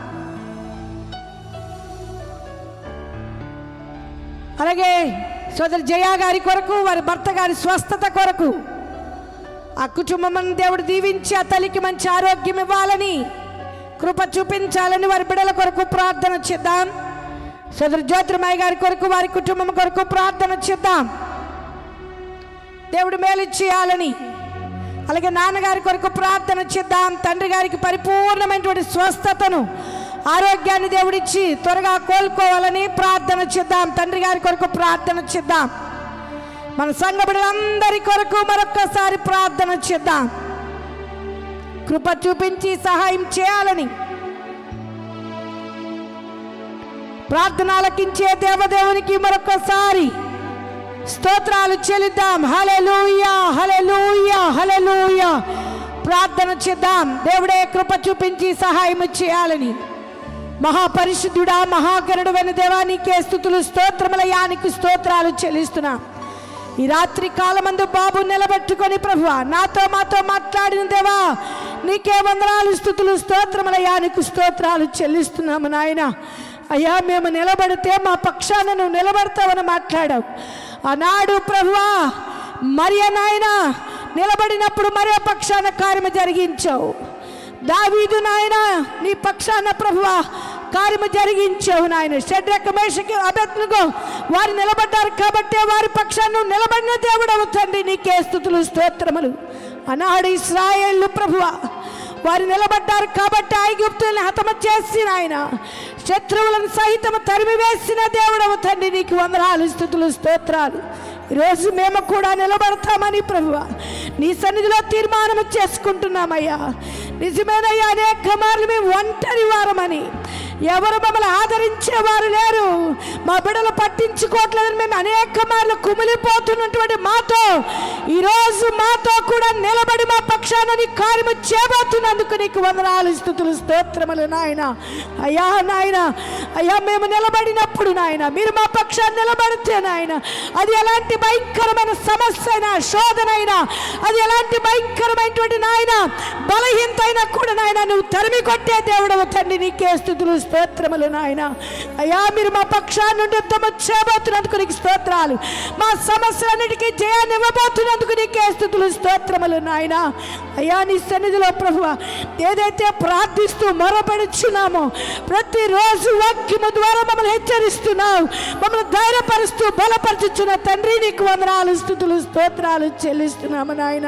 అలాగే సోదరు జయా గారి కొరకు వారి భర్త గారి స్వస్థత కొరకు ఆ కుటుంబం దేవుడు దీవించి ఆ తల్లికి మంచి ఆరోగ్యం ఇవ్వాలని కృప చూపించాలని వారి బిడల కొరకు ప్రార్థన చేద్దాం సోదరు జ్యోతిర్మయ్య గారి కొరకు వారి కుటుంబం కొరకు ప్రార్థన చేద్దాం దేవుడు మేలు చేయాలని అలాగే నాన్నగారి కొరకు ప్రార్థన చేద్దాం తండ్రి గారికి పరిపూర్ణమైనటువంటి స్వస్థతను ఆరోగ్యాన్ని దేవుడిచ్చి త్వరగా కోలుకోవాలని ప్రార్థన చేద్దాం తండ్రి గారి కొరకు ప్రార్థన చేద్దాం మన సంఘ బిడ్డలందరి కొరకు మరొక్కసారి ప్రార్థన చేద్దాం కృప చూపించి సహాయం చేయాలని ప్రార్థన ఆలకించే దేవదేవునికి మరొకసారి స్తోత్రాలు చెల్లిద్దాం హలెలూయా హలెలూయా హలెలూయా ప్రార్థన చేద్దాం దేవుడే కృప చూపించి సహాయం చేయాలని మహాపరిశుద్ధుడా మహాగరుడైన దేవానికే స్థుతులు స్తోత్రములయానికి స్తోత్రాలు చెల్లిస్తున్నాం ఈ రాత్రి కాలమందు బాబు నిలబెట్టుకొని ప్రభు నాతో మాతో మాట్లాడిన దేవా నీకే వందనాలు స్థుతులు స్తోత్రములయానికి స్తోత్రాలు చెల్లిస్తున్నాము నాయన అయ్యా మేము నిలబడితే మా పక్షాన నువ్వు నిలబడతావని మాట్లాడావు ఆనాడు ప్రభువా మరియ నాయన నిలబడినప్పుడు మరో పక్షాన కార్యము జరిగించావు దావీదు నాయన నీ పక్షాన ప్రభువా కార్యము జరిగించావు నాయన షడ్రక మేషకి అభ్యర్థులుగో వారు నిలబడ్డారు కాబట్టి వారి పక్షాన్ని నువ్వు నిలబడిన దేవుడవు తండ్రి నీకే స్థుతులు స్తోత్రములు అనాడు ఇస్రాయేళ్ళు ప్రభువా వారు నిలబడ్డారు కాబట్టి ఐగుప్తుల్ని హతమ చేసి నాయన శత్రువులను సహితము తరిమివేసిన దేవుడవు తండ్రి నీకు వందనాలు స్థుతులు స్తోత్రాలు ఈరోజు మేము కూడా నిలబడతామని ప్రభువ నీ సన్నిధిలో తీర్మానం చేసుకుంటున్నామయ్యా నిజమేనయ్యా అనేక మార్లు మేము ఒంటరి వారమని ఎవరు మమ్మల్ని ఆదరించేవారు లేరు మా బిడ్డలు పట్టించుకోవట్లేదని మేము అనేక మార్లు కుమిలిపోతున్నటువంటి మాతో ఈరోజు మాతో కూడా నిలబడి మా పక్షాన నీ కార్యము చేయబోతున్నందుకు నీకు వందనాలు స్థుతులు స్తోత్రములు నాయన అయ్యా నాయన అయ్యా మేము నిలబడినప్పుడు నాయన మీరు మా పక్షాన్ని నిలబడితే నాయన అది ఎలాంటి భయంకరమైన సమస్య అయినా శోధన అయినా అది ఎలాంటి భయంకరమైనటువంటి నాయన బలహీనత అయినా కూడా నాయన నువ్వు తరిమి కొట్టే దేవుడవు తండ్రి నీకే స్థుతులు స్తోత్రములు నాయన అయ్యా మీరు మా పక్షాన్ని నుండి యుద్ధము చేయబోతున్నందుకు నీకు స్తోత్రాలు మా సమస్యలన్నిటికీ జయాన్ని ఇవ్వబోతున్నందుకు నీకే స్థుతులు స్తోత్రములు నాయన అయ్యా నీ సన్నిధిలో ప్రభు ఏదైతే ప్రార్థిస్తూ మొరపెడుచున్నామో ప్రతిరోజు వాక్యము ద్వారా మమ్మల్ని హెచ్చరిస్తున్నావు మమ్మల్ని ధైర్యపరుస్తూ బలపరచుచున్న తండ్రి నీకు వందనాలు స్థుతులు స్తోత్రాలు చెల్లిస్తున్నాము నాయన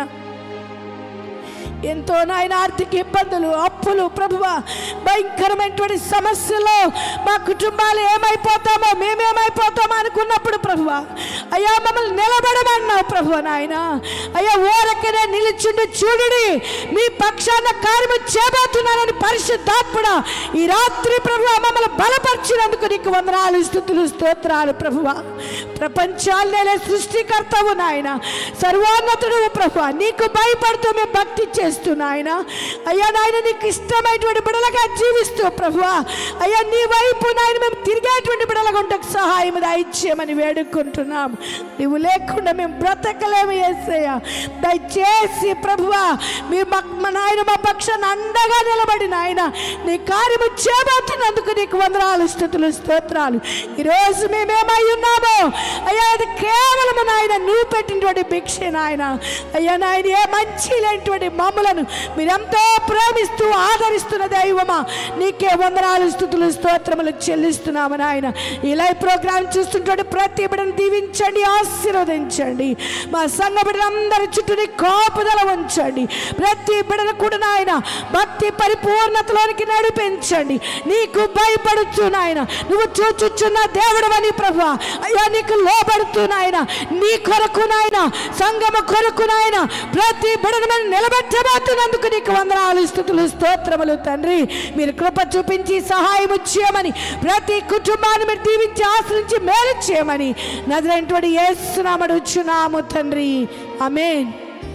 ఎంతో నాయన ఆర్థిక ఇబ్బందులు అప్పులు ప్రభువ భయంకరమైనటువంటి సమస్యలు మా కుటుంబాలు ఏమైపోతామో మేమేమైపోతామో అనుకున్నప్పుడు ప్రభువ అయ్యా మమ్మల్ని నిలబడమన్నావు ప్రభు నాయన అయ్యా ఓరకనే నిలిచిండు చూడుడి మీ పక్షాన కార్యము చేయబోతున్నానని పరిశుద్ధాత్ముడ ఈ రాత్రి ప్రభువ మమ్మల్ని బలపరిచినందుకు నీకు వందనాలు స్థుతులు స్తోత్రాలు ప్రభువ ప్రపంచాలనే సృష్టికర్తవు నాయన సర్వోన్నతుడు ప్రభు నీకు భయపడుతూ మేము భక్తి చేస్తూ నాయన అయ్యా నాయన నీకు ఇష్టమైనటువంటి బిడలగా జీవిస్తూ ప్రభు అయ్యా నీ వైపు నాయన మేము తిరిగేటువంటి బిడలగా ఉండకు సహాయం దయచేయమని వేడుకుంటున్నాం నువ్వు లేకుండా మేము బ్రతకలేము ఏసయ్య దయచేసి ప్రభువా మీ మా- మా నాయన మా పక్షాన్ని అండగా నిలబడి నాయన నీ కార్యము చేయబోతున్నందుకు నీకు వందనాలు స్థుతులు స్తోత్రాలు ఈరోజు మేమేమై ఉన్నామో అయ్యా అది కేవలం నాయన నువ్వు పెట్టినటువంటి భిక్ష నాయన అయ్యా నాయన ఏ మంచి లేనటువంటి మమ్ములను మీరెంతో ప్రేమిస్తూ ఆదరిస్తున్న దైవమా నీకే వందనాలు స్థుతులు స్తోత్రములు చెల్లిస్తున్నాము నాయన ఈ లైవ్ ప్రోగ్రామ్ చూస్తుంటే ప్రతి బిడ్డను దీవించండి ఆశీర్వదించండి మా సంఘ బిడ్డలందరి చుట్టూ నీ కాపుదల ఉంచండి ప్రతి బిడ్డను కూడా నాయన భక్తి పరిపూర్ణతలోనికి నడిపించండి నీకు భయపడుచు నాయన నువ్వు చూచుచున్న దేవుడు అని ప్రభు అయ్యా నీకు లోబడుతూ నాయన నీ కొరకు నాయన సంగమ కొరకు నాయన ప్రతి బిడను మేము నిలబెట్టబోతున్నందుకు నీకు వందనాలు స్థుతులు స్తోత్రములు తండ్రి మీరు కృప చూపించి సహాయం చేయమని ప్రతి కుటుంబాన్ని మీరు దీవించి ఆశ్రయించి మేలు చేయమని నదులైనటువంటి ఏసునామడు చున్నాము తండ్రి ఆమేన్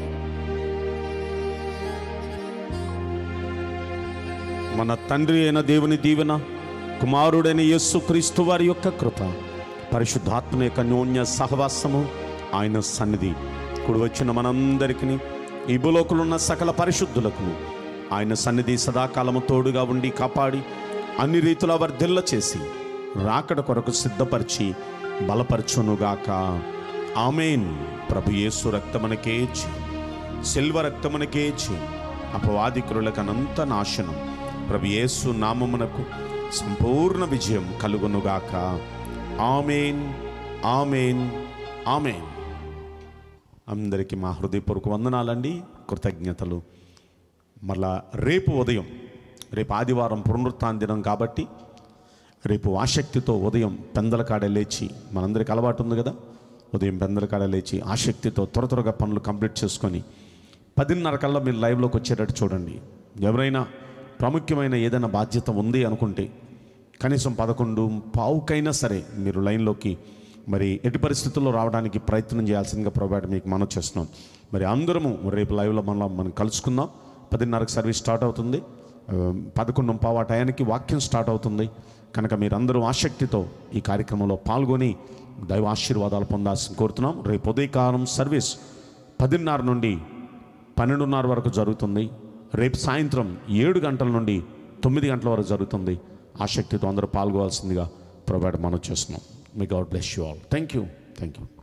మన తండ్రి అయిన దేవుని దీవెన కుమారుడైన యేసు క్రీస్తు వారి యొక్క కృప పరిశుద్ధాత్మ యొక్క న్యోన్య సహవాసము ఆయన సన్నిధి కుడి వచ్చిన మనందరికీ ఈ భూలోకులు ఉన్న సకల పరిశుద్ధులకు ఆయన సన్నిధి సదాకాలము తోడుగా ఉండి కాపాడి అన్ని రీతుల వర్ధిల్ల చేసి రాకడ కొరకు సిద్ధపరిచి బలపరచునుగాక ఆమెన్ ప్రభు యేసు రక్తమనకే జయం. శిల్వ రక్తమునకే జయం. అపవాదికురులకు అనంత నాశనం ప్రభు యేసు నామమునకు సంపూర్ణ విజయం కలుగునుగాక ఆమెన్ ఆమెన్ ఆమెన్ అందరికీ మా హృదయపూర్వక వందనాలండి కృతజ్ఞతలు మళ్ళా రేపు ఉదయం రేపు ఆదివారం పునరుత్థాన దినం కాబట్టి రేపు ఆసక్తితో ఉదయం పెందలకాడ లేచి మనందరికి అలవాటు ఉంది కదా ఉదయం పెందలకాడ లేచి ఆసక్తితో త్వర త్వరగా పనులు కంప్లీట్ చేసుకొని పదిన్నర కల్లా మీరు లైవ్లోకి వచ్చేటట్టు చూడండి ఎవరైనా ప్రాముఖ్యమైన ఏదైనా బాధ్యత ఉంది అనుకుంటే కనీసం పదకొండు పావుకైనా సరే మీరు లైన్లోకి మరి ఎట్టి పరిస్థితుల్లో రావడానికి ప్రయత్నం చేయాల్సిందిగా ప్రొవైడ్ మీకు మనం చేస్తున్నాం మరి అందరము రేపు లైవ్లో మనం మనం కలుసుకుందాం పదిన్నరకు సర్వీస్ స్టార్ట్ అవుతుంది ఆ, పదకొండు పావు ఆ టయానికి వాక్యం స్టార్ట్ అవుతుంది కనుక మీరందరూ ఆసక్తితో ఈ కార్యక్రమంలో పాల్గొని దైవ ఆశీర్వాదాలు పొందాల్సి కోరుతున్నాం రేపు ఉదయకాలం సర్వీస్ పదిన్నర నుండి పన్నెండున్నర వరకు జరుగుతుంది రేపు సాయంత్రం ఏడు గంటల నుండి తొమ్మిది గంటల వరకు జరుగుతుంది ఆసక్తితో అందరూ పాల్గొవాల్సిందిగా ప్రొవైడ్ మనం చేస్తున్నాం మీ God bless you all thank you thank you